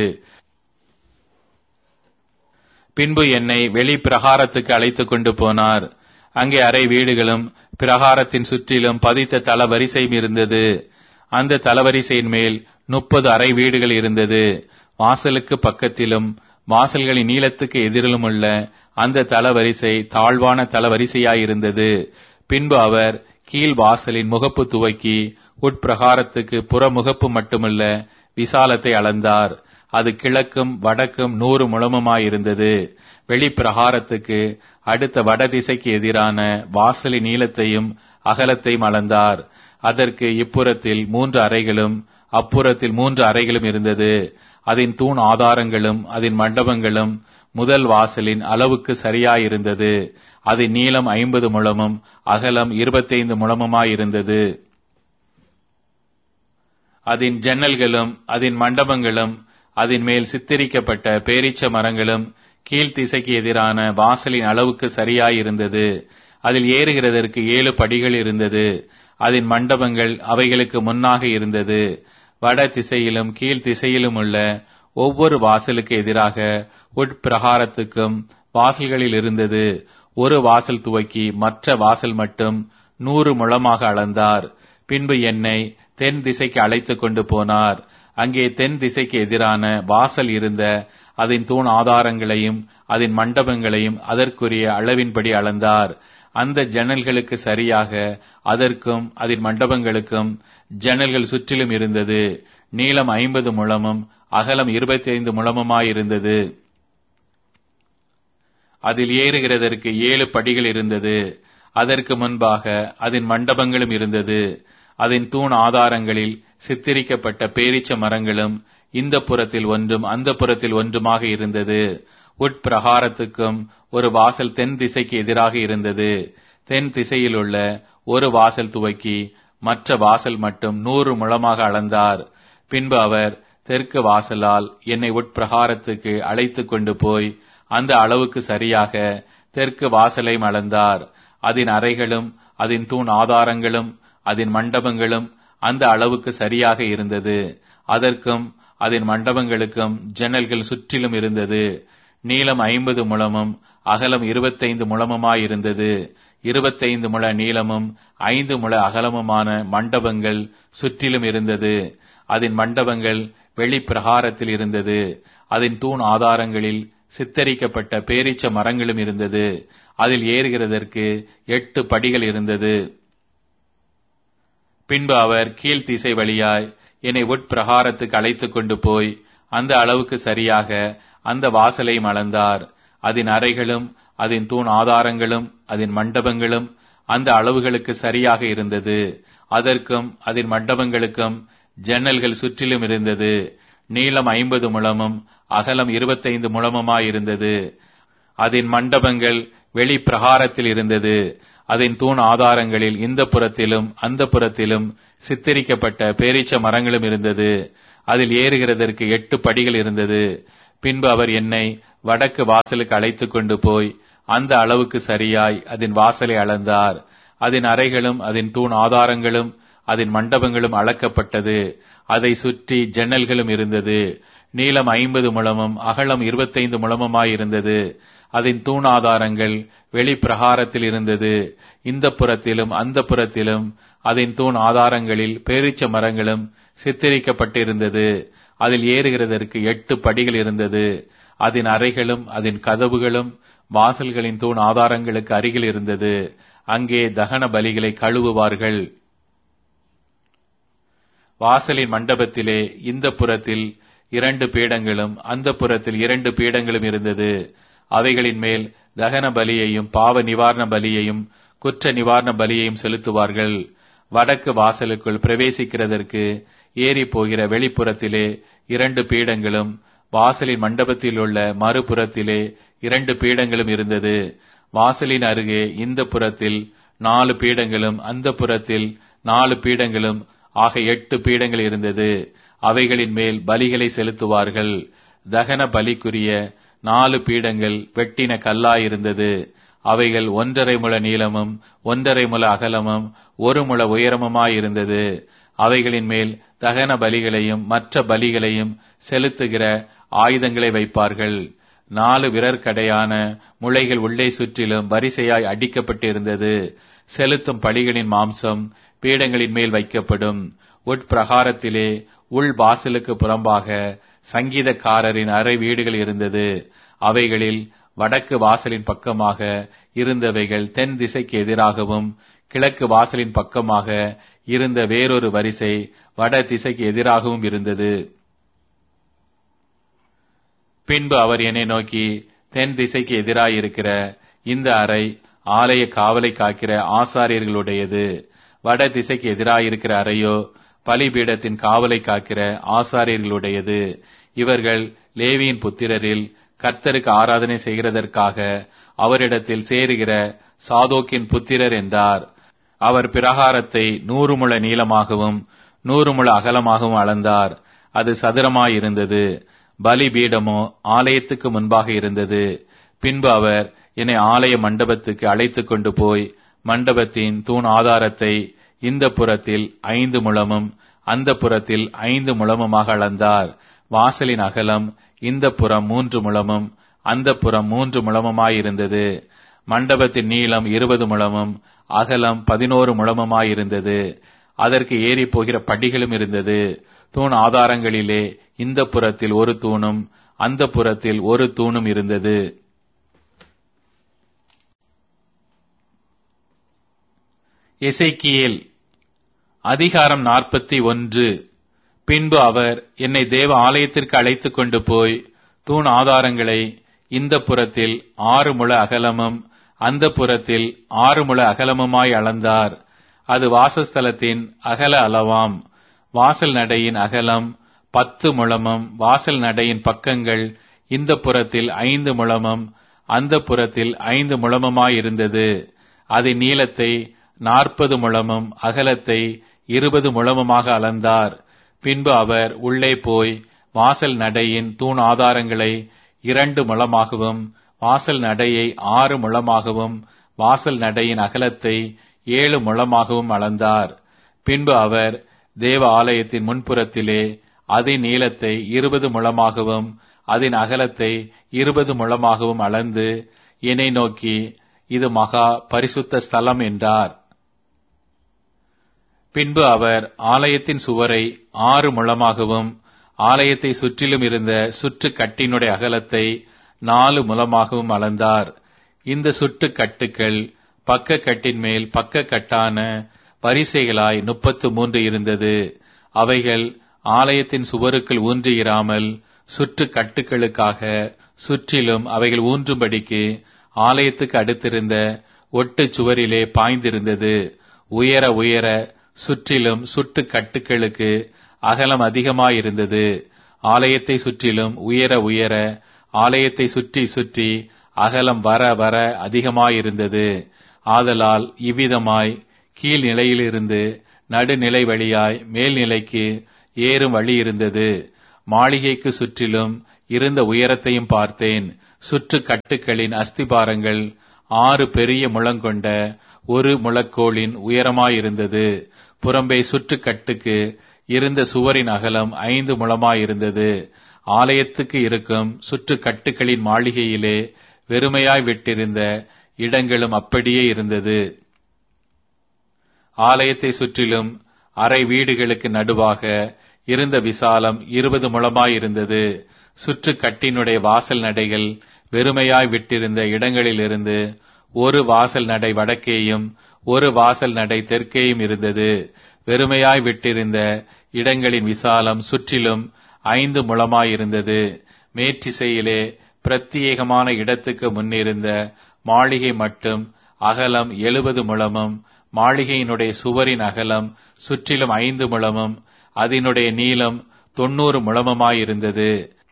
பின்பு என்னை வெளி பிரகாரத்துக்கு அழைத்துக் கொண்டு போனார் அங்கே அறை வீடுகளும் பிரகாரத்தின் சுற்றிலும் பதித்த தளவரிசையும் இருந்தது அந்த தளவரிசையின் மேல் முப்பது அறை வீடுகள் இருந்தது வாசலுக்கு பக்கத்திலும் வாசல்களின் நீளத்துக்கு எதிரிலும் உள்ள அந்த தளவரிசை தாழ்வான தளவரிசையாயிருந்தது பின்பு அவர் கீழ் வாசலின் முகப்பு துவக்கி உட்பிரகாரத்துக்கு புறமுகப்பு மட்டுமல்ல விசாலத்தை அளந்தார் அது கிழக்கும் வடக்கும் நூறு முழமுமாயிருந்தது வெளிப்பிரகாரத்துக்கு அடுத்த வடதிசைக்கு எதிரான வாசலின் நீளத்தையும் அகலத்தையும் அளந்தார் அதற்கு இப்புறத்தில் மூன்று அறைகளும் அப்புறத்தில் மூன்று அறைகளும் இருந்தது அதன் தூண் ஆதாரங்களும் அதன் மண்டபங்களும் முதல் வாசலின் அளவுக்கு சரியாயிருந்தது அதன் நீளம் ஐம்பது முழமும் அகலம் இருபத்தைந்து முழமுமாயிருந்தது அதன் ஜன்னல்களும் அதன் மண்டபங்களும் அதன் மேல் சித்தரிக்கப்பட்ட பேரீச்ச மரங்களும் கீழ்த்திசைக்கு எதிரான வாசலின் அளவுக்கு சரியாயிருந்தது அதில் ஏறுகிறதற்கு ஏழு படிகள் இருந்தது அதன் மண்டபங்கள் அவைகளுக்கு முன்னாக இருந்தது வட திசையிலும் கீழ் திசையிலும் உள்ள ஒவ்வொரு வாசலுக்கு எதிராக உட்பிரகாரத்துக்கும் வாசல்களில் இருந்தது ஒரு வாசல் துவக்கி மற்ற வாசல் மட்டும் நூறு முழமாக அளந்தார் பின்பு என்னை தென் திசைக்கு அழைத்துக் கொண்டு போனார் அங்கே தென் திசைக்கு எதிரான வாசல் இருந்த அதன் தூண் ஆதாரங்களையும் அதன் மண்டபங்களையும் அதற்குரிய அளவின்படி அளந்தார் அந்த ஜன்னல்களுக்கு சரியாக அதற்கும் அதன் மண்டபங்களுக்கும் ஜன்னல்கள் சுற்றிலும் இருந்தது நீளம் ஐம்பது முழமும் அகலம் இருபத்தி ஐந்து முழமுமாயிருந்தது அதில் ஏறுகிறதற்கு ஏழு படிகள் இருந்தது அதற்கு முன்பாக அதன் மண்டபங்களும் இருந்தது அதன் தூண் ஆதாரங்களில் சித்தரிக்கப்பட்ட பேரீச்ச மரங்களும் இந்த புறத்தில் ஒன்றும் அந்த புறத்தில் ஒன்றுமாக இருந்தது உட்பிரகாரத்துக்கும் ஒரு வாசல் தென் திசைக்கு எதிராக இருந்தது தென் திசையில் உள்ள ஒரு வாசல் துவக்கி மற்ற வாசல் மட்டும் நூறு முழமாக அளந்தார் பின்பு அவர் தெற்கு வாசலால் என்னை உட்பிரகாரத்துக்கு அழைத்துக் கொண்டு போய் அந்த அளவுக்கு சரியாக தெற்கு வாசலையும் அளந்தார் அதன் அறைகளும் அதன் தூண் ஆதாரங்களும் அதன் மண்டபங்களும் அந்த அளவுக்கு சரியாக இருந்தது அதற்கும் அதன் மண்டபங்களுக்கும் ஜன்னல்கள் சுற்றிலும் இருந்தது நீளம் ஐம்பது முழமும் அகலம் இருபத்தைந்து முழமுமாயிருந்தது இருபத்தைந்து முழ நீளமும் ஐந்து முழ அகலமுமான மண்டபங்கள் சுற்றிலும் இருந்தது அதன் மண்டபங்கள் வெளிப்பிரகாரத்தில் இருந்தது அதன் தூண் ஆதாரங்களில் சித்தரிக்கப்பட்ட பேரீச்ச மரங்களும் இருந்தது அதில் ஏறுகிறதற்கு எட்டு படிகள் இருந்தது பின்பு அவர் கீழ் திசை வழியாய் என்னை உட்பிரகாரத்துக்கு அழைத்துக் கொண்டு போய் அந்த அளவுக்கு சரியாக அந்த வாசலையும் அளந்தார் அதன் அறைகளும் அதன் தூண் ஆதாரங்களும் அதன் மண்டபங்களும் அந்த அளவுகளுக்கு சரியாக இருந்தது அதற்கும் அதன் மண்டபங்களுக்கும் ஜன்னல்கள் சுற்றிலும் இருந்தது நீளம் ஐம்பது முழமும் அகலம் இருபத்தைந்து முழமுமாயிருந்தது அதன் மண்டபங்கள் வெளி பிரகாரத்தில் இருந்தது அதன் தூண் ஆதாரங்களில் இந்த புறத்திலும் அந்த புறத்திலும் சித்தரிக்கப்பட்ட பேரீச்ச மரங்களும் இருந்தது அதில் ஏறுகிறதற்கு எட்டு படிகள் இருந்தது பின்பு அவர் என்னை வடக்கு வாசலுக்கு அழைத்துக் கொண்டு போய் அந்த அளவுக்கு சரியாய் அதன் வாசலை அளந்தார் அதன் அறைகளும் அதன் தூண் ஆதாரங்களும் அதன் மண்டபங்களும் அளக்கப்பட்டது அதை சுற்றி ஜன்னல்களும் இருந்தது நீளம் ஐம்பது முழமும் அகலம் இருபத்தைந்து முழமுமாயிருந்தது அதன் தூண் ஆதாரங்கள் வெளிப்பிரகாரத்தில் இருந்தது இந்த புறத்திலும் அந்த புறத்திலும் அதன் தூண் ஆதாரங்களில் பேரிச்ச மரங்களும் சித்தரிக்கப்பட்டிருந்தது அதில் ஏறுகிறதற்கு எட்டு படிகள் இருந்தது அதன் அறைகளும் அதன் கதவுகளும் வாசல்களின் தூண் ஆதாரங்களுக்கு அருகில் இருந்தது அங்கே தகன பலிகளை கழுவுவார்கள் வாசலின் மண்டபத்திலே இந்த புறத்தில் இரண்டு பீடங்களும் அந்த புறத்தில் இரண்டு பீடங்களும் இருந்தது அவைகளின் மேல் தகன பலியையும் பாவ நிவாரண பலியையும் குற்ற நிவாரண பலியையும் செலுத்துவார்கள் வடக்கு வாசலுக்குள் பிரவேசிக்கிறதற்கு ஏறி போகிற வெளிப்புறத்திலே இரண்டு பீடங்களும் வாசலின் மண்டபத்தில் உள்ள மறுபுறத்திலே இரண்டு பீடங்களும் இருந்தது வாசலின் அருகே இந்த புறத்தில் நாலு பீடங்களும் அந்த புறத்தில் நாலு பீடங்களும் ஆக எட்டு பீடங்கள் இருந்தது அவைகளின் மேல் பலிகளை செலுத்துவார்கள் தகன பலிக்குரிய நாலு பீடங்கள் வெட்டின கல்லாயிருந்தது அவைகள் ஒன்றரை முழ நீளமும் ஒன்றரை முழ அகலமும் ஒரு முழ உயரமுமாயிருந்தது அவைகளின் மேல் தகன பலிகளையும் மற்ற பலிகளையும் செலுத்துகிற ஆயுதங்களை வைப்பார்கள் நாலு விரற்கடையான முளைகள் உள்ளே சுற்றிலும் வரிசையாய் அடிக்கப்பட்டிருந்தது செலுத்தும் பலிகளின் மாம்சம் பீடங்களின் மேல் வைக்கப்படும் உட்பிரகாரத்திலே உள் வாசலுக்கு புறம்பாக சங்கீதக்காரரின் அறை வீடுகள் இருந்தது அவைகளில் வடக்கு வாசலின் பக்கமாக இருந்தவைகள் தென் திசைக்கு எதிராகவும் கிழக்கு வாசலின் பக்கமாக இருந்த வேறொரு வரிசை வட திசைக்கு எதிராகவும் இருந்தது பின்பு அவர் என்னை நோக்கி தென் திசைக்கு எதிராயிருக்கிற இந்த அறை ஆலய காவலை காக்கிற ஆசாரியர்களுடையது வட திசைக்கு எதிராயிருக்கிற அறையோ பலிபீடத்தின் காவலை காக்கிற ஆசாரியர்களுடையது இவர்கள் லேவியின் புத்திரரில் கர்த்தருக்கு ஆராதனை செய்கிறதற்காக அவரிடத்தில் சேருகிற சாதோக்கின் புத்திரர் என்றார் அவர் பிரகாரத்தை நூறு முழ நீளமாகவும் நூறு முழ அகலமாகவும் அளந்தார் அது சதுரமாயிருந்தது பலிபீடமோ ஆலயத்துக்கு முன்பாக இருந்தது பின்பு அவர் என்னை ஆலய மண்டபத்துக்கு அழைத்துக் கொண்டு போய் மண்டபத்தின் தூண் ஆதாரத்தை இந்த புறத்தில் ஐந்து முழமும் அந்த புறத்தில் ஐந்து முழமுமாக அளந்தார் வாசலின் அகலம் இந்த புறம் மூன்று முழமும் அந்த புறம் மூன்று முழமுமாயிருந்தது மண்டபத்தின் நீளம் இருபது முழமும் அகலம் பதினோரு முழமுமாயிருந்தது அதற்கு ஏறி போகிற படிகளும் இருந்தது தூண் ஆதாரங்களிலே இந்த புறத்தில் ஒரு தூணும் அந்த புறத்தில் ஒரு தூணும் இருந்தது எசைக்கியேல் அதிகாரம் நாற்பத்தி ஒன்று பின்பு அவர் என்னை தேவ ஆலயத்திற்கு அழைத்துக் கொண்டு போய் தூண் ஆதாரங்களை இந்த புறத்தில் ஆறு முழ அகலமும் அந்த புறத்தில் ஆறு முழ அகலமுமாய் அளந்தார் அது வாசஸ்தலத்தின் அகல அளவாம் வாசல் நடையின் அகலம் பத்து முழமும் வாசல் நடையின் பக்கங்கள் இந்த புறத்தில் ஐந்து முழமும் அந்த புறத்தில் ஐந்து முழமுமாயிருந்தது அதன் நீளத்தை நாற்பது முழமும் அகலத்தை இருபது முழமுமாக அளந்தார் பின்பு அவர் உள்ளே போய் வாசல் நடையின் தூண் ஆதாரங்களை இரண்டு முழமாகவும் வாசல் நடையை ஆறு முழமாகவும் வாசல் நடையின் அகலத்தை ஏழு முழமாகவும் அளந்தார் பின்பு அவர் தேவ ஆலயத்தின் முன்புறத்திலே அதன் நீளத்தை இருபது முழமாகவும் அதன் அகலத்தை இருபது முழமாகவும் அளந்து என்னை நோக்கி இது மகா பரிசுத்த ஸ்தலம் என்றார் பின்பு அவர் ஆலயத்தின் சுவரை ஆறு முழமாகவும் ஆலயத்தை சுற்றிலும் இருந்த சுற்று கட்டினுடைய அகலத்தை நாலு முழமாகவும் அளந்தார் இந்த சுற்று கட்டுக்கள் பக்க கட்டின் மேல் பக்க கட்டான வரிசைகளாய் முப்பத்து மூன்று இருந்தது அவைகள் ஆலயத்தின் சுவருக்குள் ஊன்றியிராமல் சுற்று கட்டுகளுக்காக சுற்றிலும் அவைகள் ஊன்றும்படிக்கு ஆலயத்துக்கு அடுத்திருந்த ஒட்டு சுவரிலே பாய்ந்திருந்தது உயர உயர சுற்றிலும் சுட்டு கட்டுகளுக்கு அகலம் அதிகமாயிருந்தது ஆலயத்தை சுற்றிலும் உயர உயர ஆலயத்தை சுற்றி சுற்றி அகலம் வர வர அதிகமாயிருந்தது ஆதலால் இவ்விதமாய் கீழ் நிலையிலிருந்து நடுநிலை வழியாய் மேல்நிலைக்கு ஏறும் வழி இருந்தது மாளிகைக்கு சுற்றிலும் இருந்த உயரத்தையும் பார்த்தேன் சுற்று கட்டுகளின் அஸ்திபாரங்கள் ஆறு பெரிய முழங்கொண்ட ஒரு முழக்கோளின் உயரமாயிருந்தது புறம்பே சுற்றுக்கட்டுக்கு இருந்த சுவரின் அகலம் ஐந்து முழமாயிருந்தது ஆலயத்துக்கு இருக்கும் சுற்று கட்டுகளின் மாளிகையிலே வெறுமையாய் விட்டிருந்த இடங்களும் அப்படியே இருந்தது ஆலயத்தை சுற்றிலும் அறை வீடுகளுக்கு நடுவாக இருந்த விசாலம் இருபது முழமாயிருந்தது சுற்று கட்டினுடைய வாசல் நடைகள் வெறுமையாய் விட்டிருந்த இடங்களிலிருந்து ஒரு வாசல் நடை வடக்கேயும் ஒரு வாசல் நடை தெற்கேயும் இருந்தது வெறுமையாய் விட்டிருந்த இடங்களின் விசாலம் சுற்றிலும் ஐந்து முழமாயிருந்தது மேற்றிசையிலே பிரத்யேகமான இடத்துக்கு முன்னிருந்த மாளிகை மட்டும் அகலம் எழுபது முழமும் மாளிகையினுடைய சுவரின் அகலம் சுற்றிலும் ஐந்து முழமும் அதனுடைய நீளம் தொன்னூறு முழமுமாயிருந்தது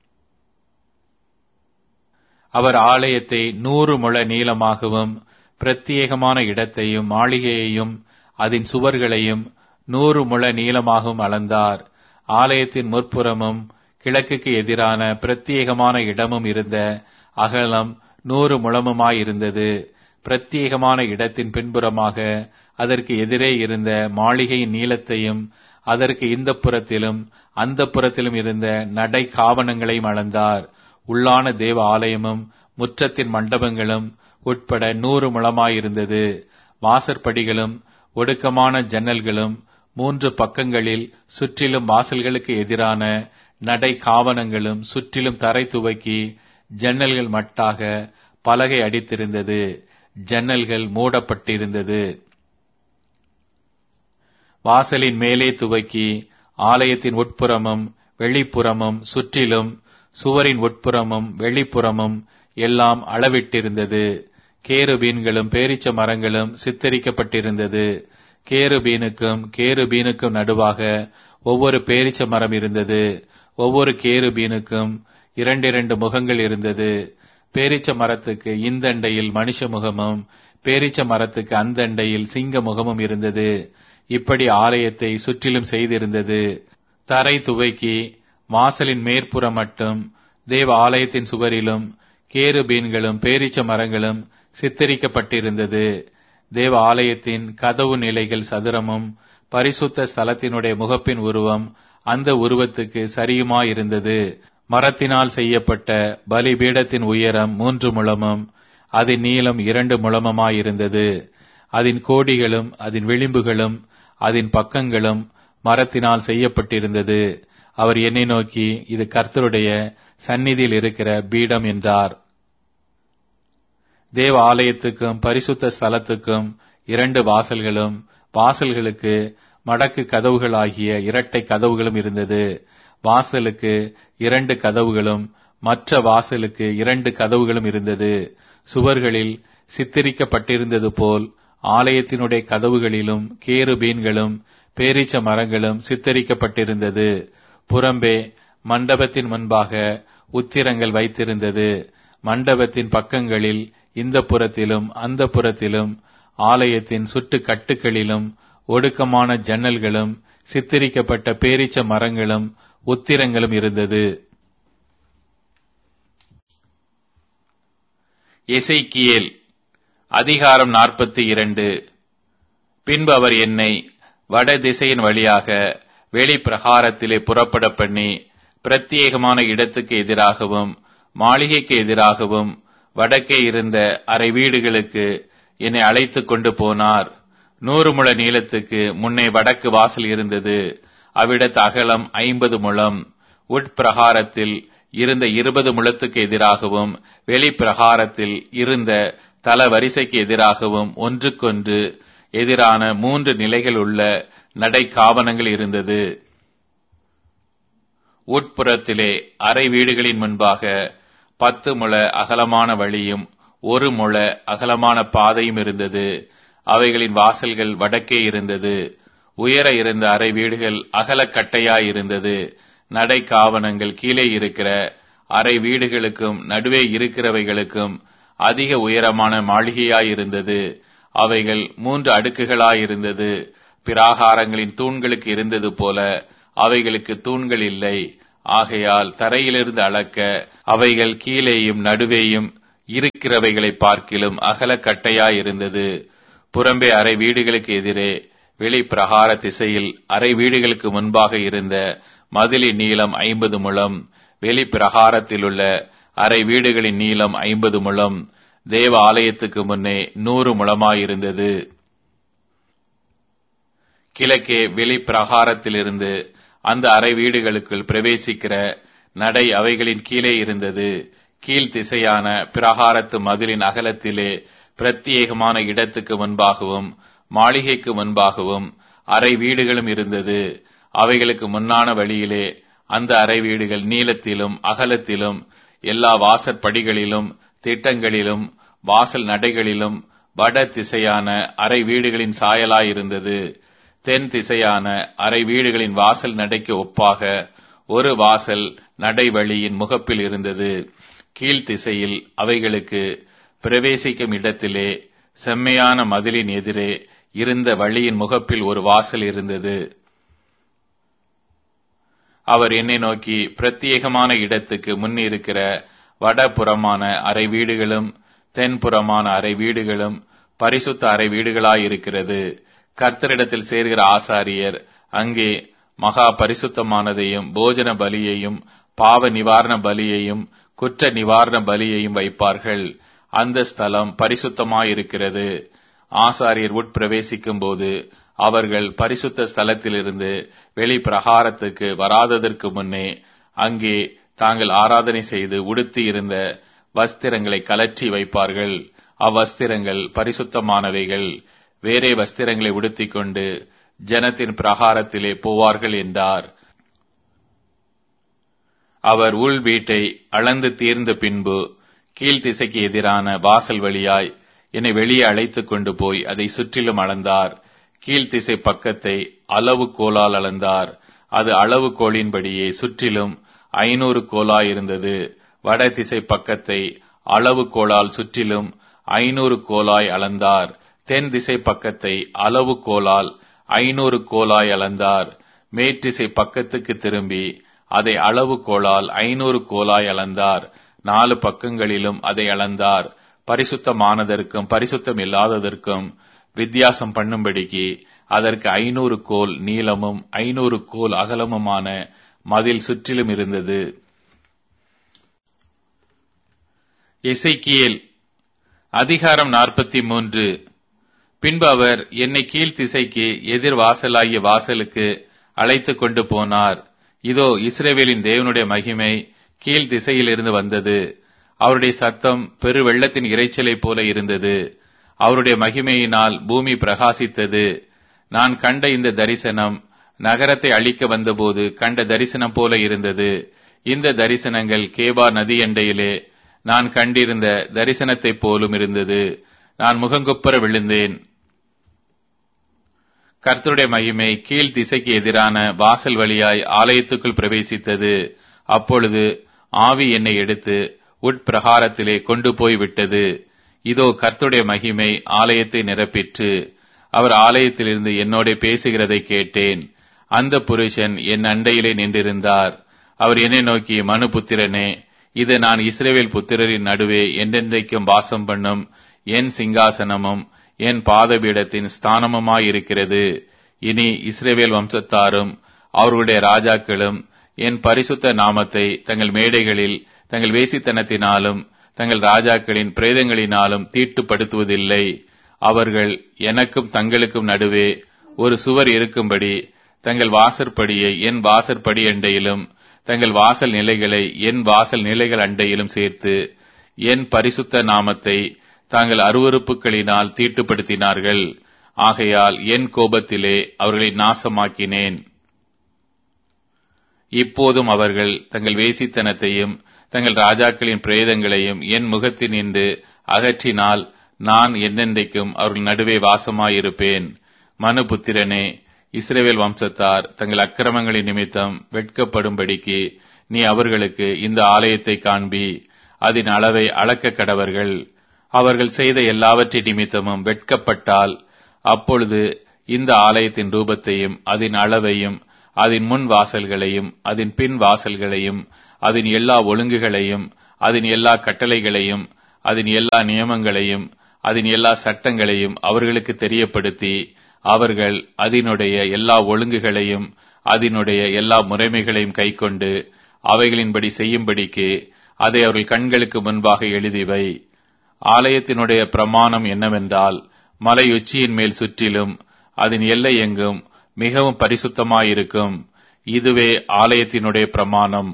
அவர் ஆலயத்தை நூறு முழ நீளமாகவும் பிரத்யேகமான இடத்தையும் மாளிகையையும் அதன் சுவர்களையும் நூறு முழ நீளமாகவும் அளந்தார் ஆலயத்தின் முற்புறமும் கிழக்குக்கு எதிரான பிரத்யேகமான இடமும் இருந்த அகலம் நூறு முழமுமாயிருந்தது பிரத்யேகமான இடத்தின் பின்புறமாக அதற்கு எதிரே இருந்த மாளிகையின் நீளத்தையும் அதற்கு இந்த புறத்திலும் அந்த புறத்திலும் இருந்த நடை காவணங்களையும் அளந்தார் உள்ளான தேவ ஆலயமும் முற்றத்தின் மண்டபங்களும் உட்பட நூறு முழமாயிருந்தது வாசற்படிகளும் ஒடுக்கமான ஜன்னல்களும் மூன்று பக்கங்களில் சுற்றிலும் வாசல்களுக்கு எதிரான நடை காவணங்களும் சுற்றிலும் தரை துவக்கி ஜன்னல்கள் மட்டாக பலகை அடித்திருந்தது ஜன்னல்கள் மூடப்பட்டிருந்தது வாசலின் மேலே துவக்கி ஆலயத்தின் உட்புறமும் வெளிப்புறமும் சுற்றிலும் சுவரின் உட்புறமும் வெளிப்புறமும் எல்லாம் அளவிட்டிருந்தது கேருபீன்களும் பேரிச்ச மரங்களும் சித்தரிக்கப்பட்டிருந்தது கேருபீனுக்கும் கேருபீனுக்கும் நடுவாக ஒவ்வொரு பேரிச்ச மரம் இருந்தது ஒவ்வொரு கேருபீனுக்கும் இரண்டிரண்டு முகங்கள் இருந்தது பேரிச்ச மரத்துக்கு இந்தண்டையில் மனுஷ முகமும் பேரிச்ச மரத்துக்கு அந்தண்டையில் சிங்க முகமும் இருந்தது இப்படி ஆலயத்தை சுற்றிலும் செய்திருந்தது தரை துவைக்கி வாசலின் மேற்புறம் மட்டும் தேவ ஆலயத்தின் சுவரிலும் கேருபீன்களும் பேரிச்ச மரங்களும் சித்தரிக்கப்பட்டிருந்தது தேவ ஆலயத்தின் கதவு நிலைகள் சதுரமும் பரிசுத்த ஸ்தலத்தினுடைய முகப்பின் உருவம் அந்த உருவத்துக்கு சரியுமாயிருந்தது மரத்தினால் செய்யப்பட்ட பலிபீடத்தின் உயரம் மூன்று முழமும் அதன் நீளம் இரண்டு முழமுமாயிருந்தது அதன் கோடிகளும் அதன் விளிம்புகளும் அதன் பக்கங்களும் மரத்தினால் செய்யப்பட்டிருந்தது அவர் என்னை நோக்கி இது கர்த்தருடைய சந்நிதியில் இருக்கிற பீடம் என்றார் தேவ ஆலயத்துக்கும் பரிசுத்த ஸ்தலத்துக்கும் இரண்டு வாசல்களும் வாசல்களுக்கு மடக்கு கதவுகளாகிய இரட்டை கதவுகளும் இருந்தது வாசலுக்கு இரண்டு கதவுகளும் மற்ற வாசலுக்கு இரண்டு கதவுகளும் இருந்தது சுவர்களில் சித்தரிக்கப்பட்டிருந்தது போல் ஆலயத்தினுடைய கதவுகளிலும் கேருபீன்களும் பேரீச்ச மரங்களும் சித்தரிக்கப்பட்டிருந்தது புறம்பே மண்டபத்தின் முன்பாக உத்திரங்கள் வைத்திருந்தது மண்டபத்தின் பக்கங்களில் இந்த புறத்திலும் அந்த புறத்திலும் ஆலயத்தின் சுட்டு கட்டுகளிலும் ஒடுக்கமான ஜன்னல்களும் சித்தரிக்கப்பட்ட பேரீச்ச மரங்களும் உத்திரங்களும் இருந்தது எசைக்கியேல் அதிகாரம் நாற்பத்தி இரண்டு பின்பு அவர் என்னை வட திசையின் வழியாக வெளி பிரகாரத்திலே புறப்பட பண்ணி பிரத்யேகமான இடத்துக்கு எதிராகவும் மாளிகைக்கு எதிராகவும் வடக்கே இருந்த அரை வீடுகளுக்கு என்னை அழைத்துக் கொண்டு போனார் நூறு முழ நீளத்துக்கு முன்னே வடக்கு வாசல் இருந்தது அவ்விடத்து அகலம் ஐம்பது முழம் உட்பிரகாரத்தில் இருந்த இருபது முழத்துக்கு எதிராகவும் வெளிப்பிரகாரத்தில் இருந்த தல வரிசைக்கு எதிராகவும் ஒன்றுக்கொன்று எதிரான மூன்று நிலைகள் உள்ள நடை காவனங்கள் இருந்தது உட்புறத்திலே அறை வீடுகளின் முன்பாக பத்து முழ அகலமான வழியும் ஒரு முழ அகலமான பாதையும் இருந்தது அவைகளின் வாசல்கள் வடக்கே இருந்தது உயர இருந்த அறை வீடுகள் அகலக்கட்டையாய் இருந்தது நடை காவனங்கள் கீழே இருக்கிற அறை வீடுகளுக்கும் நடுவே இருக்கிறவைகளுக்கும் அதிக உயரமான மாளிகையாய் இருந்தது அவைகள் மூன்று அடுக்குகளாயிருந்தது பிராகாரங்களின் தூண்களுக்கு இருந்தது போல அவைகளுக்கு தூண்கள் இல்லை ஆகையால் தரையிலிருந்து அளக்க அவைகள் கீழேயும் நடுவேயும் இருக்கிறவைகளை பார்க்கிலும் அகலக்கட்டையாயிருந்தது புறம்பே அறை வீடுகளுக்கு எதிரே வெளி பிரகார திசையில் அறை வீடுகளுக்கு முன்பாக இருந்த மதிலின் நீளம் ஐம்பது முழம் வெளி பிரகாரத்திலுள்ள அறை வீடுகளின் நீளம் ஐம்பது முழம் தேவ ஆலயத்துக்கு முன்னே நூறு முழமாயிருந்தது கிழக்கே வெளி பிரகாரத்திலிருந்து அந்த அறை வீடுகளுக்குள் பிரவேசிக்கிற நடை அவைகளின் கீழே இருந்தது கீழ் திசையான பிரகாரத்து மதிலின் அகலத்திலே பிரத்யேகமான இடத்துக்கு முன்பாகவும் மாளிகைக்கு முன்பாகவும் அறை வீடுகளும் இருந்தது அவைகளுக்கு முன்னான வழியிலே அந்த அறை வீடுகள் நீளத்திலும் அகலத்திலும் எல்லா வாசற்படிகளிலும் திட்டங்களிலும் வாசல் நடைகளிலும் வட திசையான அறை வீடுகளின் சாயலாயிருந்தது தென் திசையான அறை வீடுகளின் வாசல் நடைக்கு ஒப்பாக ஒரு வாசல் நடைவழியின் முகப்பில் இருந்தது கீழ் திசையில் அவைகளுக்கு பிரவேசிக்கும் இடத்திலே செம்மையான மதிலின் எதிரே இருந்த வழியின் முகப்பில் ஒரு வாசல் இருந்தது அவர் என்னை நோக்கி பிரத்யேகமான இடத்துக்கு முன் இருக்கிற வடபுறமான அறை வீடுகளும் தென்புறமான அறை வீடுகளும் பரிசுத்த அறை வீடுகளாயிருக்கிறது கர்த்தரிடத்தில் சேர்கிற ஆசாரியர் அங்கே மகா பரிசுத்தமானதையும் போஜன பலியையும் பாவ நிவாரண பலியையும் குற்ற நிவாரண பலியையும் வைப்பார்கள் அந்த ஸ்தலம் பரிசுத்தமாயிருக்கிறது ஆசாரியர் உட்பிரவேசிக்கும் போது அவர்கள் பரிசுத்த ஸ்தலத்திலிருந்து வெளி பிரகாரத்துக்கு வராததற்கு முன்னே அங்கே தாங்கள் ஆராதனை செய்து உடுத்தி இருந்த வஸ்திரங்களை கலற்றி வைப்பார்கள் அவ்வஸ்திரங்கள் பரிசுத்தமானவைகள் வேறே வஸ்திரங்களை உடுத்திக் கொண்டு ஜனத்தின் பிரகாரத்திலே போவார்கள் என்றார் அவர் உள் வீட்டை அளந்து தீர்ந்த பின்பு கீழ்த்திசைக்கு எதிரான வாசல் வழியாய் என்னை வெளியே அழைத்துக் கொண்டு போய் அதை சுற்றிலும் அளந்தார் கீழ்த்திசை பக்கத்தை அளவு கோலால் அளந்தார் அது அளவு கோலின்படியே சுற்றிலும் ஐநூறு கோலாய் இருந்தது வட திசை பக்கத்தை அளவு கோலால் சுற்றிலும் ஐநூறு கோலாய் அளந்தார் தென் திசை பக்கத்தை அளவு கோலால் ஐநூறு கோலாய் அளந்தார் மேற்றிசை பக்கத்துக்கு திரும்பி அதை அளவு கோலால் ஐநூறு கோலாய் அளந்தார் நாலு பக்கங்களிலும் அதை அளந்தார் பரிசுத்தமானதற்கும் பரிசுத்தம் இல்லாததற்கும் வித்தியாசம் பண்ணும்படிக்கு அதற்கு ஐநூறு கோல் நீளமும் ஐநூறு கோல் அகலமுமான மதில் சுற்றிலும் இருந்தது இசைக்கியல் அதிகாரம் நாற்பத்தி மூன்று பின்பு அவர் என்னை கீழ் திசைக்கு எதிர் வாசலாகிய வாசலுக்கு அழைத்து கொண்டு போனார் இதோ இஸ்ரேவேலின் தேவனுடைய மகிமை கீழ் திசையிலிருந்து வந்தது அவருடைய சத்தம் பெரு வெள்ளத்தின் இறைச்சலைப் போல இருந்தது அவருடைய மகிமையினால் பூமி பிரகாசித்தது நான் கண்ட இந்த தரிசனம் நகரத்தை அழிக்க வந்தபோது கண்ட தரிசனம் போல இருந்தது இந்த தரிசனங்கள் கேபா நதியண்டையிலே நான் கண்டிருந்த தரிசனத்தைப் போலும் இருந்தது நான் முகங்குப்புற விழுந்தேன் கர்த்தருடைய மகிமை கீழ் திசைக்கு எதிரான வாசல் வழியாய் ஆலயத்துக்குள் பிரவேசித்தது அப்பொழுது ஆவி என்னை எடுத்து உட்பிரகாரத்திலே கொண்டு போய் விட்டது இதோ கர்த்தருடைய மகிமை ஆலயத்தை நிரப்பிற்று அவர் ஆலயத்திலிருந்து என்னோட பேசுகிறதை கேட்டேன் அந்த புருஷன் என் அண்டையிலே நின்றிருந்தார் அவர் என்னை நோக்கி மனு புத்திரனே இது நான் இஸ்ரேவேல் புத்திரரின் நடுவே என்றென்றைக்கும் வாசம் பண்ணும் என் சிங்காசனமும் என் பாதபீடத்தின் ஸ்தானமுமாயிருக்கிறது இனி இஸ்ரேவேல் வம்சத்தாரும் அவர்களுடைய ராஜாக்களும் என் பரிசுத்த நாமத்தை தங்கள் மேடைகளில் தங்கள் வேசித்தனத்தினாலும் தங்கள் ராஜாக்களின் பிரேதங்களினாலும் தீட்டுப்படுத்துவதில்லை அவர்கள் எனக்கும் தங்களுக்கும் நடுவே ஒரு சுவர் இருக்கும்படி தங்கள் வாசற்படியை என் வாசற்படி அண்டையிலும் தங்கள் வாசல் நிலைகளை என் வாசல் நிலைகள் அண்டையிலும் சேர்த்து என் பரிசுத்த நாமத்தை தாங்கள் அருவறுப்புகளினால் தீட்டுப்படுத்தினார்கள் ஆகையால் என் கோபத்திலே அவர்களை நாசமாக்கினேன் இப்போதும் அவர்கள் தங்கள் வேசித்தனத்தையும் தங்கள் ராஜாக்களின் பிரேதங்களையும் என் முகத்தினின்று அகற்றினால் நான் என்னென்றைக்கும் அவர்கள் நடுவே வாசமாயிருப்பேன் மனுபுத்திரனே இஸ்ரேவேல் வம்சத்தார் தங்கள் அக்கிரமங்களின் நிமித்தம் வெட்கப்படும்படிக்கு நீ அவர்களுக்கு இந்த ஆலயத்தை காண்பி அதன் அளவை அளக்க கடவர்கள் அவர்கள் செய்த எல்லாவற்றின் நிமித்தமும் வெட்கப்பட்டால் அப்பொழுது இந்த ஆலயத்தின் ரூபத்தையும் அதன் அளவையும் அதன் முன் வாசல்களையும் அதன் பின் வாசல்களையும் அதன் எல்லா ஒழுங்குகளையும் அதன் எல்லா கட்டளைகளையும் அதன் எல்லா நியமங்களையும் அதன் எல்லா சட்டங்களையும் அவர்களுக்கு தெரியப்படுத்தி அவர்கள் அதனுடைய எல்லா ஒழுங்குகளையும் அதனுடைய எல்லா முறைமைகளையும் கைக்கொண்டு அவைகளின்படி செய்யும்படிக்கு அதை அவர்கள் கண்களுக்கு முன்பாக எழுதிவை ஆலயத்தினுடைய பிரமாணம் என்னவென்றால் மலை உச்சியின் மேல் சுற்றிலும் அதன் எல்லை எங்கும் மிகவும் பரிசுத்தமாயிருக்கும் இதுவே ஆலயத்தினுடைய பிரமாணம்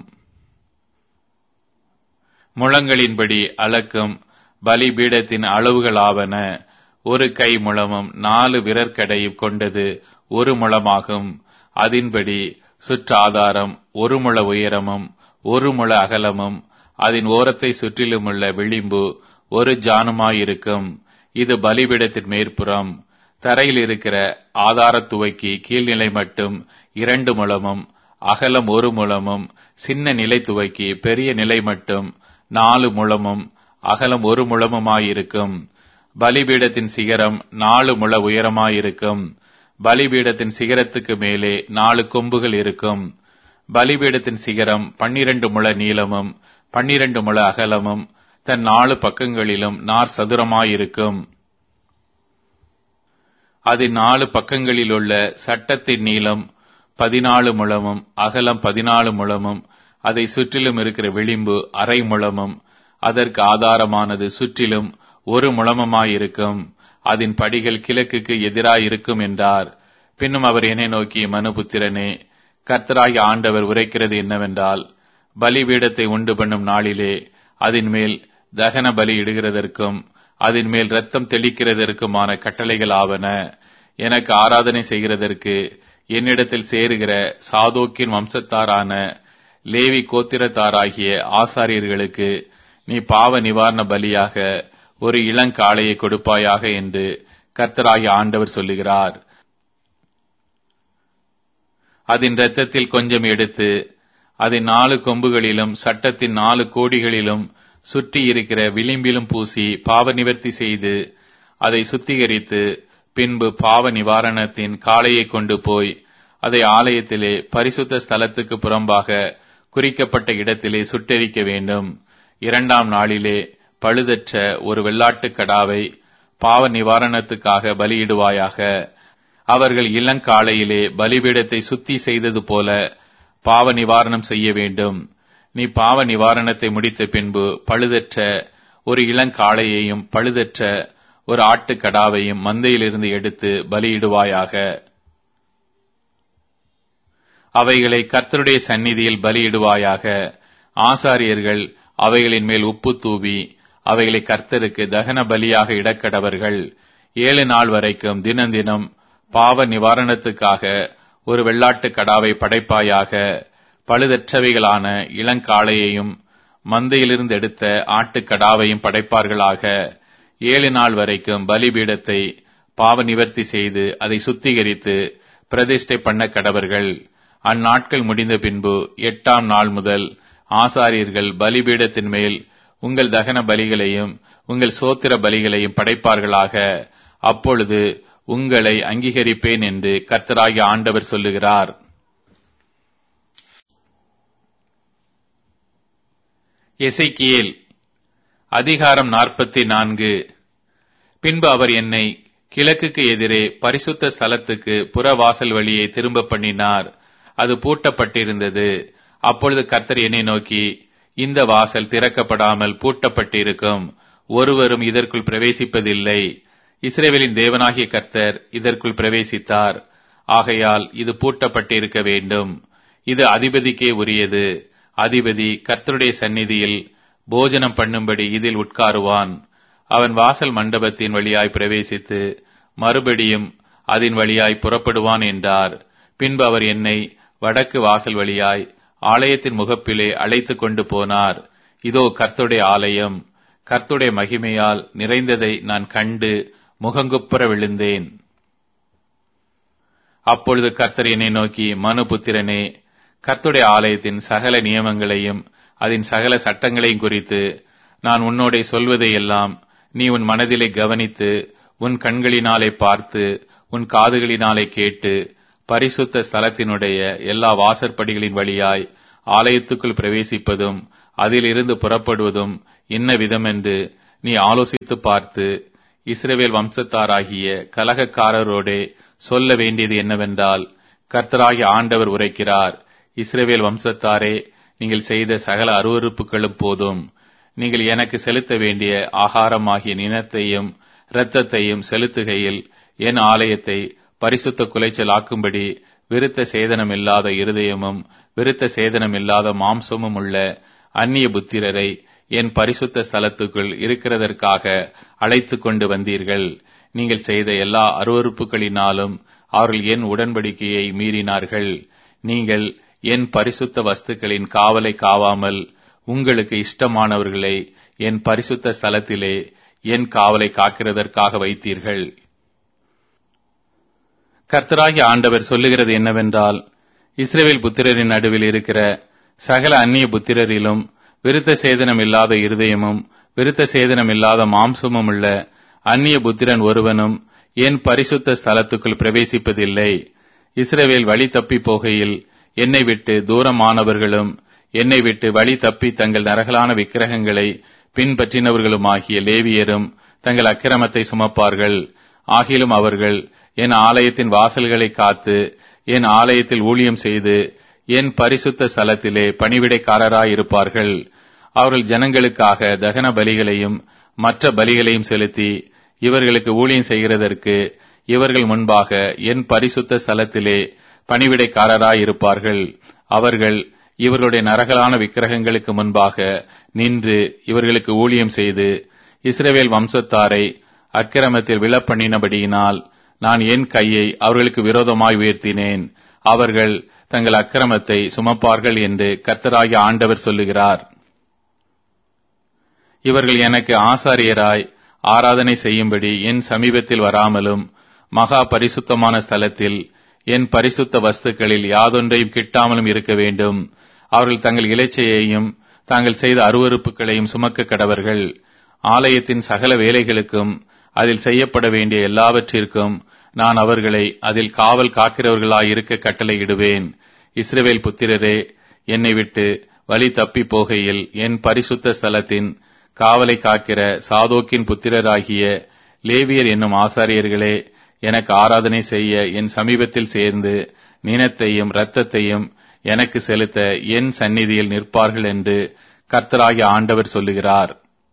முழங்களின்படி அளக்கும் பலிபீடத்தின் அளவுகளாவன ஒரு கை முழமும் நாலு விரற்கடையும் கொண்டது ஒரு முழமாகும் அதன்படி சுற்றாதாரம் ஒரு முழ உயரமும் ஒரு முழ அகலமும் அதன் ஓரத்தை சுற்றிலுமுள்ள விளிம்பு ஒரு ஜானுமாயிருக்கும் இது பலிபீடத்தின் மேற்புறம் தரையில் இருக்கிற ஆதாரத் துவக்கி கீழ்நிலை மட்டும் இரண்டு முழமும் அகலம் ஒரு முழமும் சின்ன நிலை துவக்கி பெரிய நிலை மட்டும் நாலு முழமும் அகலம் ஒரு முழமுமாயிருக்கும் பலிபீடத்தின் சிகரம் நாலு முழ உயரமாயிருக்கும் பலிபீடத்தின் சிகரத்துக்கு மேலே நாலு கொம்புகள் இருக்கும் பலிபீடத்தின் சிகரம் பன்னிரண்டு முழ நீளமும் பன்னிரண்டு முழ அகலமும் தன் நாலு பக்கங்களிலும் நார் சதுரமாயிருக்கும் அதன் நாலு பக்கங்களிலுள்ள சட்டத்தின் நீளம் பதினாலு முழமும் அகலம் பதினாலு முழமும் அதை சுற்றிலும் இருக்கிற விளிம்பு அரை முழமும் அதற்கு ஆதாரமானது சுற்றிலும் ஒரு முழமுமாயிருக்கும் அதன் படிகள் கிழக்குக்கு எதிராயிருக்கும் என்றார் பின்னும் அவர் என்னை நோக்கி மனுபுத்திரனே கர்த்தராகி ஆண்டவர் உரைக்கிறது என்னவென்றால் பலிபீடத்தை உண்டு பண்ணும் நாளிலே அதன் மேல் தகன பலி இடுகிறதற்கும் அதன் மேல் ரத்தம் தெளிக்கிறதற்குமான கட்டளைகள் ஆவன எனக்கு ஆராதனை செய்கிறதற்கு என்னிடத்தில் சேருகிற சாதோக்கின் வம்சத்தாரான லேவி கோத்திரத்தாராகிய ஆசாரியர்களுக்கு நீ பாவ நிவாரண பலியாக ஒரு இளங்காளையை கொடுப்பாயாக என்று கர்த்தராகிய ஆண்டவர் சொல்லுகிறார் அதன் இரத்தத்தில் கொஞ்சம் எடுத்து அதன் நாலு கொம்புகளிலும் சட்டத்தின் நாலு கோடிகளிலும் சுற்றி இருக்கிற விளிம்பிலும் பூசி பாவ நிவர்த்தி செய்து அதை சுத்திகரித்து பின்பு பாவ நிவாரணத்தின் காளையை கொண்டு போய் அதை ஆலயத்திலே பரிசுத்த ஸ்தலத்துக்கு புறம்பாக குறிக்கப்பட்ட இடத்திலே சுட்டெரிக்க வேண்டும் இரண்டாம் நாளிலே பழுதற்ற ஒரு வெள்ளாட்டுக் கடாவை பாவ நிவாரணத்துக்காக பலியிடுவாயாக அவர்கள் இளங்காலையிலே பலிபீடத்தை சுத்தி செய்தது போல பாவ நிவாரணம் செய்ய வேண்டும் நீ பாவ நிவாரணத்தை முடித்த பின்பு பழுதற்ற ஒரு இளங்காளையையும் பழுதற்ற ஒரு ஆட்டுக்கடாவையும் மந்தையிலிருந்து எடுத்து பலியிடுவாயாக அவைகளை கர்த்தருடைய சந்நிதியில் பலியிடுவாயாக ஆசாரியர்கள் அவைகளின் மேல் உப்பு தூவி அவைகளை கர்த்தருக்கு தகன பலியாக இடக்கடவர்கள் ஏழு நாள் வரைக்கும் தினந்தினம் பாவ நிவாரணத்துக்காக ஒரு வெள்ளாட்டு கடாவை படைப்பாயாக பழுதற்றவைகளான இளங்காளையையும் மந்தையிலிருந்து எடுத்த ஆட்டுக்கடாவையும் படைப்பார்களாக ஏழு நாள் வரைக்கும் பலிபீடத்தை பாவ நிவர்த்தி செய்து அதை சுத்திகரித்து பிரதிஷ்டை பண்ண கடவர்கள் அந்நாட்கள் முடிந்த பின்பு எட்டாம் நாள் முதல் ஆசாரியர்கள் பலிபீடத்தின் மேல் உங்கள் தகன பலிகளையும் உங்கள் சோத்திர பலிகளையும் படைப்பார்களாக அப்பொழுது உங்களை அங்கீகரிப்பேன் என்று கர்த்தராகிய ஆண்டவர் சொல்லுகிறார் எசைக்கியேல் அதிகாரம் நாற்பத்தி நான்கு பின்பு அவர் என்னை கிழக்குக்கு எதிரே பரிசுத்த ஸ்தலத்துக்கு புறவாசல் வழியை திரும்ப பண்ணினார் அது பூட்டப்பட்டிருந்தது அப்பொழுது கர்த்தர் என்னை நோக்கி இந்த வாசல் திறக்கப்படாமல் பூட்டப்பட்டிருக்கும் ஒருவரும் இதற்குள் பிரவேசிப்பதில்லை இஸ்ரேவேலின் தேவனாகிய கர்த்தர் இதற்குள் பிரவேசித்தார் ஆகையால் இது பூட்டப்பட்டிருக்க வேண்டும் இது அதிபதிக்கே உரியது அதிபதி கர்த்தருடைய சந்நிதியில் போஜனம் பண்ணும்படி இதில் உட்காருவான் அவன் வாசல் மண்டபத்தின் வழியாய் பிரவேசித்து மறுபடியும் அதன் வழியாய் புறப்படுவான் என்றார் பின்பு அவர் என்னை வடக்கு வாசல் வழியாய் ஆலயத்தின் முகப்பிலே அழைத்து கொண்டு போனார் இதோ கர்த்துடைய ஆலயம் கர்த்துடைய மகிமையால் நிறைந்ததை நான் கண்டு முகங்குப்புற விழுந்தேன் அப்பொழுது கர்த்தர் என்னை நோக்கி மனு புத்திரனே கர்த்துடைய ஆலயத்தின் சகல நியமங்களையும் அதன் சகல சட்டங்களையும் குறித்து நான் உன்னோடே சொல்வதையெல்லாம் நீ உன் மனதிலே கவனித்து உன் கண்களினாலே பார்த்து உன் காதுகளினாலே கேட்டு பரிசுத்த ஸ்தலத்தினுடைய எல்லா வாசற்படிகளின் வழியாய் ஆலயத்துக்குள் பிரவேசிப்பதும் அதிலிருந்து புறப்படுவதும் என்ன விதமென்று நீ ஆலோசித்து பார்த்து இஸ்ரவேல் வம்சத்தாராகிய கலகக்காரரோடே சொல்ல வேண்டியது என்னவென்றால் கர்த்தராகிய ஆண்டவர் உரைக்கிறார் இஸ்ரவேல் வம்சத்தாரே நீங்கள் செய்த சகல அருவறுப்புகளும் போதும் நீங்கள் எனக்கு செலுத்த வேண்டிய ஆகாரமாகிய நினத்தையும் இரத்தத்தையும் செலுத்துகையில் என் ஆலயத்தை பரிசுத்த குலைச்சலாக்கும்படி விருத்த சேதனமில்லாத இருதயமும் விருத்த சேதனமில்லாத மாம்சமும் உள்ள அந்நிய புத்திரரை என் பரிசுத்த ஸ்தலத்துக்குள் இருக்கிறதற்காக அழைத்து கொண்டு வந்தீர்கள் நீங்கள் செய்த எல்லா அருவறுப்புகளினாலும் அவர்கள் என் உடன்படிக்கையை மீறினார்கள் நீங்கள் என் பரிசுத்த வஸ்துக்களின் காவலை காவாமல் உங்களுக்கு இஷ்டமானவர்களை என் பரிசுத்த ஸ்தலத்திலே என் காவலை காக்கிறதற்காக வைத்தீர்கள் கர்த்தராகிய ஆண்டவர் சொல்லுகிறது என்னவென்றால் இஸ்ரேவேல் புத்திரரின் நடுவில் இருக்கிற சகல அந்நிய புத்திரரிலும் விருத்த சேதனம் இல்லாத இருதயமும் விருத்த சேதனம் இல்லாத மாம்சமும் உள்ள அந்நிய புத்திரன் ஒருவனும் என் பரிசுத்த ஸ்தலத்துக்குள் பிரவேசிப்பதில்லை இஸ்ரவேல் வழி தப்பி போகையில் என்னை விட்டு தூரமானவர்களும் என்னை விட்டு வழி தப்பி தங்கள் நரகலான விக்கிரகங்களை பின்பற்றினவர்களுமாகிய லேவியரும் தங்கள் அக்கிரமத்தை சுமப்பார்கள் ஆகிலும் அவர்கள் என் ஆலயத்தின் வாசல்களை காத்து என் ஆலயத்தில் ஊழியம் செய்து என் பரிசுத்த ஸ்தலத்திலே பணிவிடைக்காரராயிருப்பார்கள் அவர்கள் ஜனங்களுக்காக தகன பலிகளையும் மற்ற பலிகளையும் செலுத்தி இவர்களுக்கு ஊழியம் செய்கிறதற்கு இவர்கள் முன்பாக என் பரிசுத்த ஸ்தலத்திலே பணிவிடைக்காரராயிருப்பார்கள் அவர்கள் இவர்களுடைய நரகலான விக்கிரகங்களுக்கு முன்பாக நின்று இவர்களுக்கு ஊழியம் செய்து இஸ்ரவேல் வம்சத்தாரை அக்கிரமத்தில் விழப்பண்ணினபடியினால் நான் என் கையை அவர்களுக்கு விரோதமாய் உயர்த்தினேன் அவர்கள் தங்கள் அக்கிரமத்தை சுமப்பார்கள் என்று கர்த்தராகிய ஆண்டவர் சொல்லுகிறார் இவர்கள் எனக்கு ஆசாரியராய் ஆராதனை செய்யும்படி என் சமீபத்தில் வராமலும் மகா பரிசுத்தமான ஸ்தலத்தில் என் பரிசுத்த வஸ்துக்களில் யாதொன்றையும் கிட்டாமலும் இருக்க வேண்டும் அவர்கள் தங்கள் இலைச்சையையும் தாங்கள் செய்த அருவறுப்புகளையும் சுமக்க கடவர்கள் ஆலயத்தின் சகல வேலைகளுக்கும் அதில் செய்யப்பட வேண்டிய எல்லாவற்றிற்கும் நான் அவர்களை அதில் காவல் காக்கிறவர்களாயிருக்க கட்டளையிடுவேன் இஸ்ரவேல் புத்திரரே என்னை விட்டு வழி தப்பி போகையில் என் பரிசுத்த ஸ்தலத்தின் காவலை காக்கிற சாதோக்கின் புத்திரராகிய லேவியர் என்னும் ஆசாரியர்களே எனக்கு ஆராதனை செய்ய என் சமீபத்தில் சேர்ந்து நினத்தையும் இரத்தத்தையும் எனக்கு செலுத்த என் சந்நிதியில் நிற்பார்கள் என்று கர்த்தராகிய ஆண்டவர் சொல்லுகிறார்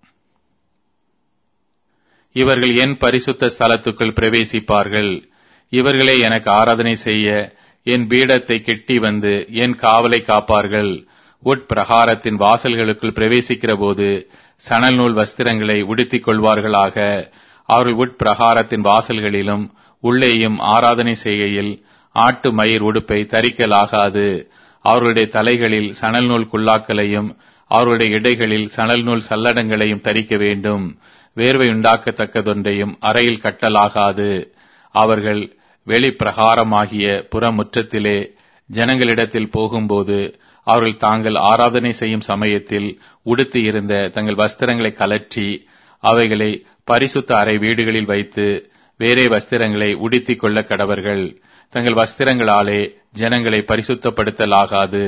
இவர்கள் என் பரிசுத்த ஸ்தலத்துக்குள் பிரவேசிப்பார்கள் இவர்களே எனக்கு ஆராதனை செய்ய என் பீடத்தை கெட்டி வந்து என் காவலை காப்பார்கள் உட்பிரகாரத்தின் வாசல்களுக்குள் பிரவேசிக்கிற போது சணல் நூல் வஸ்திரங்களை உடுத்திக் கொள்வார்களாக அவர்கள் உட்பிரகாரத்தின் வாசல்களிலும் உள்ளேயும் ஆராதனை செய்கையில் ஆட்டு மயிர் உடுப்பை தரிக்கலாகாது அவர்களுடைய தலைகளில் சணல் நூல் குல்லாக்களையும் அவர்களுடைய இடைகளில் சணல் நூல் சல்லடங்களையும் தரிக்க வேண்டும் வேர்வை உண்டாக்கத்தக்கதொன்றையும் அறையில் கட்டலாகாது அவர்கள் வெளிப்பிரகாரமாகிய புறமுற்றத்திலே ஜனங்களிடத்தில் போகும்போது அவர்கள் தாங்கள் ஆராதனை செய்யும் சமயத்தில் உடுத்தி இருந்த தங்கள் வஸ்திரங்களை கலற்றி அவைகளை பரிசுத்த அறை வீடுகளில் வைத்து வேறே வஸ்திரங்களை உடுத்திக் கொள்ள கடவர்கள் தங்கள் வஸ்திரங்களாலே ஜனங்களை பரிசுத்தப்படுத்தலாகாது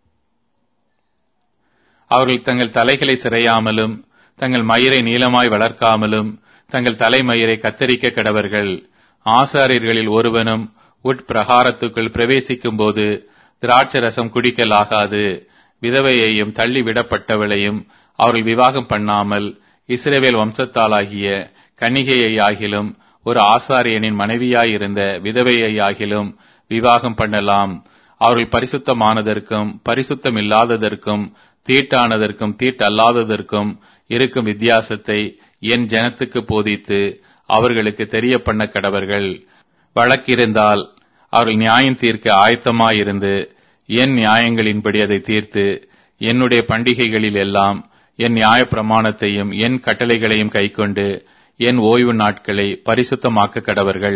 அவர்கள் தங்கள் தலைகளை சிறையாமலும் தங்கள் மயிரை நீளமாய் வளர்க்காமலும் தங்கள் தலைமயிரை கத்தரிக்க கடவர்கள் ஆசாரியர்களில் ஒருவனும் உட்பிரகாரத்துக்குள் பிரவேசிக்கும் போது திராட்சரசம் குடிக்கலாகாது விதவையையும் தள்ளி விடப்பட்டவளையும் அவர்கள் விவாகம் பண்ணாமல் இஸ்ரேவேல் வம்சத்தாலாகிய கன்னிகையாகிலும் ஒரு ஆசாரியனின் மனைவியாயிருந்த விதவையாகிலும் விவாகம் பண்ணலாம் அவர்கள் பரிசுத்தமானதற்கும் பரிசுத்தம் இல்லாததற்கும் தீட்டானதற்கும் தீட்டல்லாததற்கும் இருக்கும் வித்தியாசத்தை என் ஜனத்துக்கு போதித்து அவர்களுக்கு தெரிய பண்ண கடவர்கள் வழக்கிருந்தால் அவர்கள் நியாயம் தீர்க்க ஆயத்தமாயிருந்து என் நியாயங்களின்படி அதை தீர்த்து என்னுடைய பண்டிகைகளில் எல்லாம் என் நியாய பிரமாணத்தையும் என் கட்டளைகளையும் கைக்கொண்டு என் ஓய்வு நாட்களை பரிசுத்தமாக்க கடவர்கள்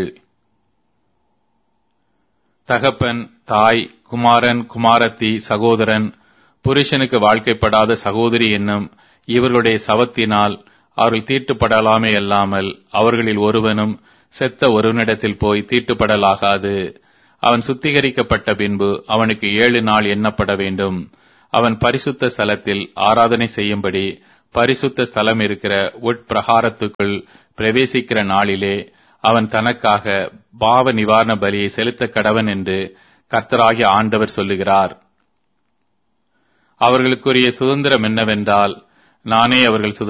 தகப்பன் தாய் குமாரன் குமாரத்தி சகோதரன் புருஷனுக்கு வாழ்க்கைப்படாத சகோதரி என்னும் இவர்களுடைய சவத்தினால் அவர்கள் தீட்டுப்படலாமே அல்லாமல் அவர்களில் ஒருவனும் செத்த ஒருவனிடத்தில் போய் தீட்டுப்படலாகாது அவன் சுத்திகரிக்கப்பட்ட பின்பு அவனுக்கு ஏழு நாள் எண்ணப்பட வேண்டும் அவன் பரிசுத்த ஸ்தலத்தில் ஆராதனை செய்யும்படி பரிசுத்த ஸ்தலம் இருக்கிற உட்பிரகாரத்துக்குள் பிரவேசிக்கிற நாளிலே அவன் தனக்காக பாவ நிவாரண பலியை செலுத்த கடவன் என்று கர்த்தராகிய ஆண்டவர் சொல்லுகிறார் அவர்களுக்குரிய சுதந்திரம் என்னவென்றால் நானே அவர்கள் சுதந்திரம்